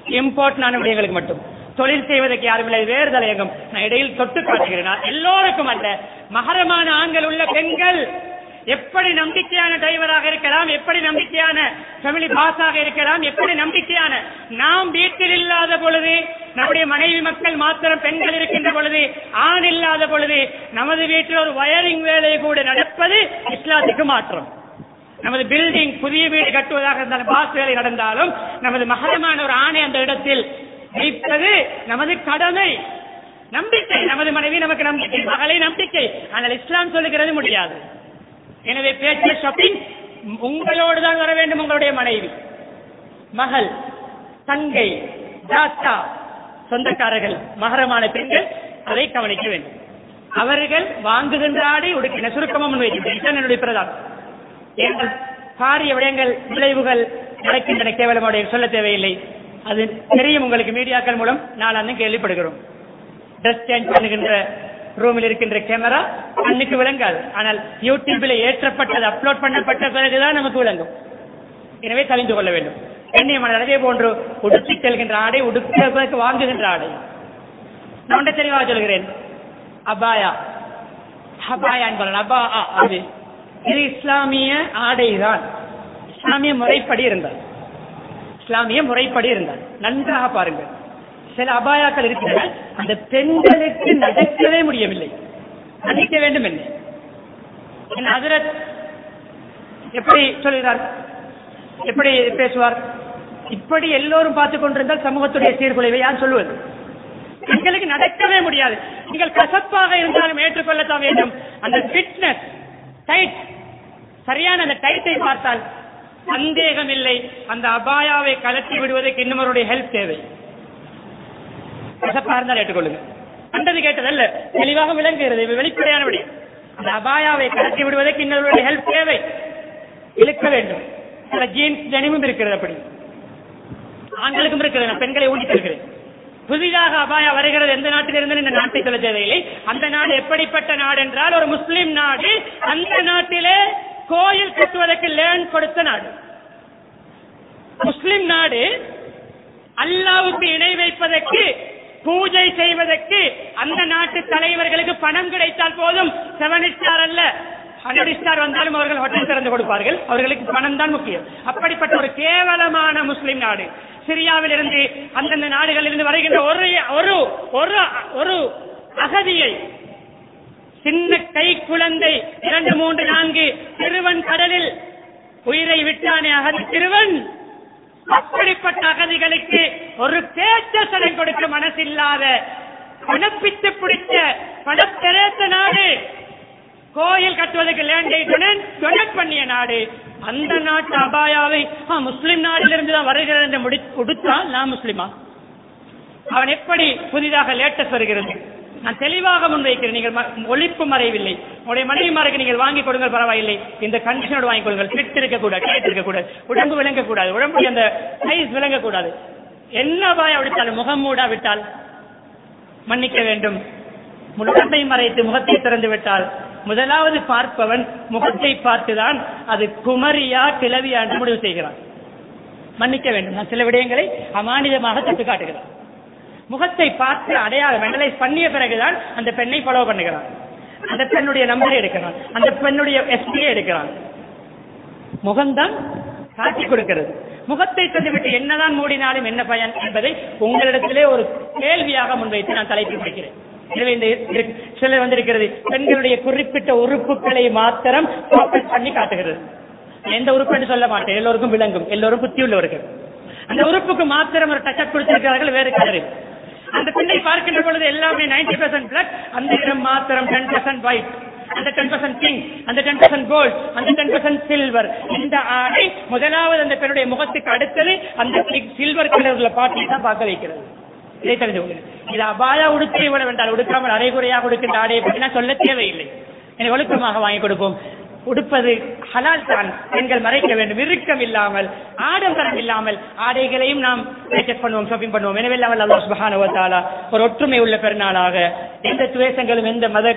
இம்போர்ட் விடயங்களுக்கு மட்டும் தொழில் செய்வதற்கு யாரும் இல்லை இது வேறு தலையங்கம் நான் இடையில் தொட்டு காட்டுகிறேன் நான் எல்லோருக்கும் அல்ல மகரமான ஆண்கள் உள்ள பெண்கள் எப்படி நம்பிக்கையான டிரைவராக இருக்கலாம் எப்படி நம்பிக்கையான ஃபேமிலி பாஸாக இருக்கலாம் எப்படி நம்பிக்கையான நாம் வீட்டில் இல்லாத பொழுது நம்முடைய மனைவி மக்கள் மாத்திரம் பெண்கள் இருக்கின்ற பொழுது ஆண் இல்லாத பொழுது நமது வீட்டில் ஒரு வயரிங் வேலை கூட நடப்பது இஸ்லாத்துக்கு மாற்றம் நமது பில்டிங் புதிய வீடு கட்டுவதாக இருந்தாலும் பாஸ் வேலை நடந்தாலும் நமது மகரமான ஒரு ஆணை அந்த இடத்தில் வைப்பது நமது கடமை நம்பிக்கை நமது மனைவி நமக்கு நம்பிக்கை மகளை நம்பிக்கை ஆனால் இஸ்லாம் சொல்லுகிறது முடியாது எனவே பேச்சு ஷாப்பிங் உங்களோடு தான் வர வேண்டும் உங்களுடைய மனைவி மகள் தங்கை தாத்தா சொந்தக்காரர்கள் மகரமான பெண்கள் அதை கவனிக்க வேண்டும் அவர்கள் வாங்குகின்ற ஆடை உடுக்கின சுருக்கமாக முன்வைக்கின்றேன் இதுதான் என்னுடைய பிரதானம் ஏங்கள் பாரிய விடயங்கள் விளைவுகள் நடக்கின்றன கேவலமுடைய சொல்ல தேவையில்லை அது தெரியும் உங்களுக்கு மீடியாக்கள் மூலம் நாளாந்து கேள்விப்படுகிறோம் ட்ரெஸ் சேஞ்ச் பண்ணுகின்ற ரூமில் இருக்கின்ற கேமரா கண்ணுக்கு விளங்காது ஆனால் யூடியூபில் ஏற்றப்பட்டது அப்லோட் பண்ணப்பட்ட பிறகுதான் நமக்கு விளங்கும் எனவே தெரிந்து கொள்ள வேண்டும் கண்ணியமான அதே போன்று உடுத்தி செல்கின்ற ஆடை உடுப்பதற்கு வாங்குகின்ற ஆடை நான் ஒன்றை தெளிவாக சொல்கிறேன் அபாயா அபாயா என்பது அபா ஆ, அது இது இஸ்லாமிய ஆடைதான் இஸ்லாமிய முறைப்படி இருந்தார் இஸ்லாமிய முறைப்படி இருந்தார் நன்றாக பாருங்கள் சில அபாயாக்கள் இருக்கின்றன அந்த பெண்களுக்கு நடக்கவே முடியவில்லை நடிக்க வேண்டும் என்ன என் ஹஜரத் எப்படி சொல்கிறார் எப்படி பேசுவார் இப்படி எல்லோரும் பார்த்துக் கொண்டிருந்தால் சமூகத்துடைய சீர்குலைவை யார் சொல்லுவது எங்களுக்கு நடக்கவே முடியாது நீங்கள் கசப்பாக இருந்தாலும் ஏற்றுக்கொள்ளத்தான் வேண்டும் அந்த ஃபிட்னஸ் டைட் சரியான அந்த டைட்டை பார்த்தால் சந்தேகம் இல்லை அந்த அபாயாவை கலட்டி விடுவதற்கு இன்னும் ஹெல்ப் தேவை கசப்பா இருந்தால் ஏற்றுக்கொள்ளுங்க கண்டது கேட்டதல்ல தெளிவாக விளங்குகிறது இது வெளிப்படையான விடயம் அந்த அபாயாவை கலட்டி விடுவதற்கு இன்னொருடைய ஹெல்ப் தேவை இழுக்க வேண்டும் சில ஜீன்ஸ் ஜனிமும் இருக்கிறது அப்படி ஆண்களுக்கும் இருக்கிறது நான் பெண்களை ஊட்டி தருகிறேன் புதிதாக அபாயா வருகிறது எந்த நாட்டிலிருந்து இந்த நாட்டை சொல்ல தேவையில்லை அந்த நாடு எப்படிப்பட்ட நாடு என்றால் ஒரு முஸ்லிம் நாடு அந்த நாட்டிலே கோயில் கட்டுவதற்கு லேண்ட் கொடுத்த நாடு முஸ்லிம் நாடு அல்லாவுக்கு இணை வைப்பதற்கு பூஜை செய்வதற்கு அந்த நாட்டு தலைவர்களுக்கு பணம் கிடைத்தால் போதும் செவன் ஸ்டார் அல்ல ஹண்ட்ரட் ஸ்டார் வந்தாலும் அவர்கள் ஹோட்டல் திறந்து கொடுப்பார்கள் அவர்களுக்கு பணம் தான் முக்கியம் அப்படிப்பட்ட ஒரு கேவலமான முஸ்லிம் நாடு சிரியாவில் இருந்து அந்தந்த நாடுகளில் இருந்து வருகின்ற ஒரு ஒரு ஒரு ஒரு அகதியை சின்ன கை குழந்தை இரண்டு மூன்று நான்கு சிறுவன் கடலில் உயிரை விட்டானே அகதி சிறுவன் அப்படிப்பட்ட அகதிகளுக்கு ஒரு பேச்ச சடம் கொடுக்க மனசில்லாத பணப்பித்து பிடிச்ச பணத்தெரேத்த நாடு கோயில் கட்டுவதற்கு லேண்டை டொனேட் பண்ணிய நாடு அந்த நாட்டு அபாயாவை ஆ, முஸ்லிம் நாட்டிலிருந்து தான் வருகிறது என்று முடி கொடுத்தால் நான் முஸ்லிமா அவன் எப்படி புதிதாக லேட்டஸ்ட் வருகிறது நான் தெளிவாக முன்வைக்கிறேன் நீங்கள் ம- ஒழிப்பு மறையவில்லை உங்களுடைய மனைவிமாருக்கு நீங்கள் வாங்கி கொடுங்கள் பரவாயில்லை இந்த கண்டிஷனோடு வாங்கிக் கொள்ளுங்கள் ஃபிட் இருக்கக்கூடாது டைட் இருக்கக்கூடாது உடம்பு விளங்கக்கூடாது உடம்புடைய அந்த சைஸ் விளங்கக்கூடாது என்ன பாய விட்டால் முகம் மூடா விட்டால் மன்னிக்க வேண்டும் முகத்தை மறைத்து முகத்தை திறந்து விட்டால் முதலாவது பார்ப்பவன் முகத்தை பார்த்துதான் அது குமரியா கிளவியா என்று முடிவு செய்கிறான் மன்னிக்க வேண்டும் நான் சில விடயங்களை அமானிதமாக தொட்டு காட்டுகிறான் முகத்தை பார்த்து அடையாளம் அனலைஸ் பண்ணிய பிறகுதான் அந்த பெண்ணை ஃபாலோ பண்ணுகிறான் அந்த பெண்ணுடைய நம்பரை எடுக்கிறான் அந்த பெண்ணுடைய எஸ்பியை எடுக்கிறான் முகம்தான் காட்டி கொடுக்கிறது முகத்தை தந்துவிட்டு என்னதான் மூடினாலும் என்ன பயன் என்பதை உங்களிடத்திலே ஒரு கேள்வியாக முன்வைத்து நான் தலைப்பு பிடிக்கிறேன் எனவே இந்த இரு- சிலர் வந்திருக்கிறது பெண்களுடைய குறிப்பிட்ட உறுப்புகளை மாத்திரம் focus பண்ணி காட்டுகிறது எந்த உறுப்புன்னு சொல்ல மாட்டேன் எல்லோருக்கும் விளங்கும் எல்லோரும் புத்தி உள்ளவர்கள் அந்த உறுப்புக்கு மாத்திரம் ஒரு டச்சப் கொடுத்திருக்கிறார்கள் வேறு கலரில் அந்த பெண்ணை பார்க்கின்ற பொழுது எல்லாமே 90% பெர்சன்ட் பிளட் அந்த இடம் மாத்திரம் டென் பெர்சன்ட் ஒயிட் அந்த டென் பெர்சன்ட் பிங்க் அந்த டென் பெர்சன்ட் கோல்ட் அந்த டென் பெர்சன்ட் சில்வர் இந்த ஆடை முதலாவது அந்த பெண்ணுடைய முகத்துக்கு அடுத்தது அந்த சில்வர் கலர் உள்ள பாட்டை தான் பார்க்க வைக்கிறது இதை தெரிந்து கொள்ளுங்கள் இது அபாயா உடுக்கை விட வேண்டால் உடுக்காமல் அரைகுறையாக உடுக்கின்ற ஆடையை பற்றி நான் சொல்ல தேவையில்லை எனக்கு ஒழுக்கமாக வாங்கி கொடுப்போம் உடுப்பது ஹலால் தான் பெண்கள் மறைக்க வேண்டும் இறுக்கம் இல்லாமல் ஆடம்பரம் இல்லாமல் ஆடைகளையும் நாம் purchase பண்ணுவோம் ஷாப்பிங் பண்ணுவோம் எனவே அல்லாஹ் சுப்ஹானஹு வ தஆலா ஒரு ஒற்றுமை உள்ள பெருநாளாக எந்த துவேஷங்களும் எந்த மத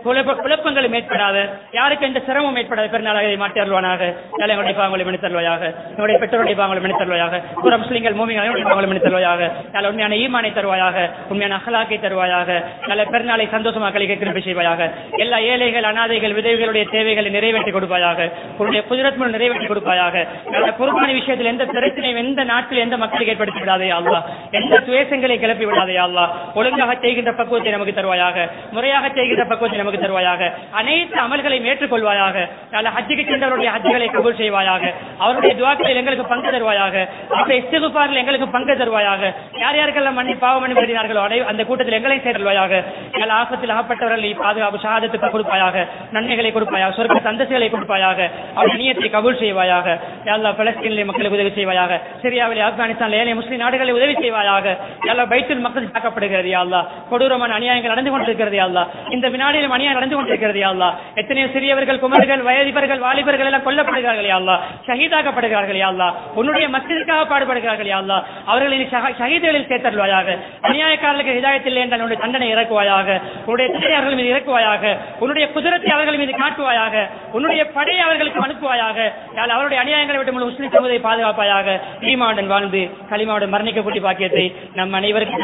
குழப்ப குழப்பங்களும் ஏற்படாத யாருக்கு எந்த சிரமம் ஏற்படாத பெருநாளாக இதை மாற்றி அருள்வானாக யாழ் எங்களுடைய பாவங்களை மன்னித்து தருவாயாக எங்களுடைய பெற்றோருடைய பாவங்களை மன்னித்து தருவாயாக புற முஸ்லிம்கள் மூமிகள் அனைவருடைய பாவங்களை மன்னித்து தருவாயாக யாழ் உண்மையான ஈமானை தருவாயாக உண்மையான அகலாக்கை தருவாயாக நல்ல பெருநாளை சந்தோஷமாக கழிக்க கிருப்பை செய்வாயாக எல்லா ஏழைகள் அனாதைகள் விதவைகளுடைய தேவைகளை நிறைவேற்றி கொடுப்பாயாக உன்னுடைய குதிரத் மூலம் நிறைவேற்றி கொடுப்பாயாக நல்ல குர்பானி விஷயத்தில் எந்த பிரச்சனையும் எந்த நாட்டில் எந்த மக்களுக்கு ஏற்படுத்தி விடாதே அல்லா எந்த துவேஷங்களை கிளப்பி விடாதே அல்லா ஒழுங்காக செய்கின்ற பக்குவத்தை நமக்கு தருவாயாக முறையாக செய்கின்ற பக்குவத்தை நமக்கு தருவாயாக அனைத்து அமல்களையும் ஏற்றுக்கொள்வாயாக நல்ல ஹஜ்ஜுக்கு சென்றவருடைய ஹஜ்ஜுகளை கபூல் செய்வாயாக அவருடைய துவாக்களில் எங்களுக்கு பங்கு தருவாயாக அவருடைய இஸ்திகுபாரில் எங்களுக்கு பங்கு தருவாயாக யார் யாருக்கெல்லாம் மன்னி பாவம் மன்னி வருகிறார்களோ அனை அந்த கூட்டத்தில் எங்களை சேர்வாயாக நல்ல ஆபத்தில் அகப்பட்டவர்களை பாதுகாப்பு சகாதத்துக்கு கொடுப்பாயாக நன்மைகளை கொடுப்பாயாக சொர்க்க சந்தஸ்களை கொடுப்பாயாக அவருடைய நியத்தை கபூல் செய்வாயாக எல்லா பலஸ்தீனிலே மக்களுக்கு உதவி செய்வாயாக சிரியாவிலே ஆப்கானிஸ்தான் ஏனைய முஸ்லிம் நாடுகளை உதவி செய்வாயாக எல்லா பைத்துல் மக்கள் தாக்கப்படுகிறது யாழ்லா கொடூரமான அநியாயங்கள் நடந்து கொண்டிருக்கிறது யாழ்லா இந்த வினாடியிலும் அநியாயம் நடந்து கொண்டிருக்கிறது யாழ்லா எத்தனையோ சிறியவர்கள் குமர்கள் வயதிபர்கள் வாலிபர்கள் எல்லாம் கொல்லப்படுகிறார்கள் யாழ்லா ஷஹீதாக்கப்படுகிறார்கள் யாழ்லா உன்னுடைய மக்களுக்காக பாடுபடுகிறார்கள் யாழ்லா அவர்களை நீ ஷஹ- ஷஹீதுகளில் சேர்த்தருவாயாக அநியாயக்காரர்களுக்கு ஹிதாயத்தில் என்ற உன்னுடைய தண்டனை இறக்குவாயாக உன்னுடைய தண்டனை அவர்கள் மீது இறக்குவாயாக உன்னுடைய குதிரத்தை அவர்கள் மீது காட்டுவாயாக உன்னுடைய படையை அவர்களுக்கு அனுப்புவாயாக யாழ் அவருடைய அநியாயங்களை விட்டு முழு முஸ்லிம் சமுதாயை பாதுகாப்பாயாக ஈமாவுடன் வாழ்ந்து களிமாவுடன் மரணிக்கக்கூடிய பாக்கியத்தை நம் அனைவருக்கும்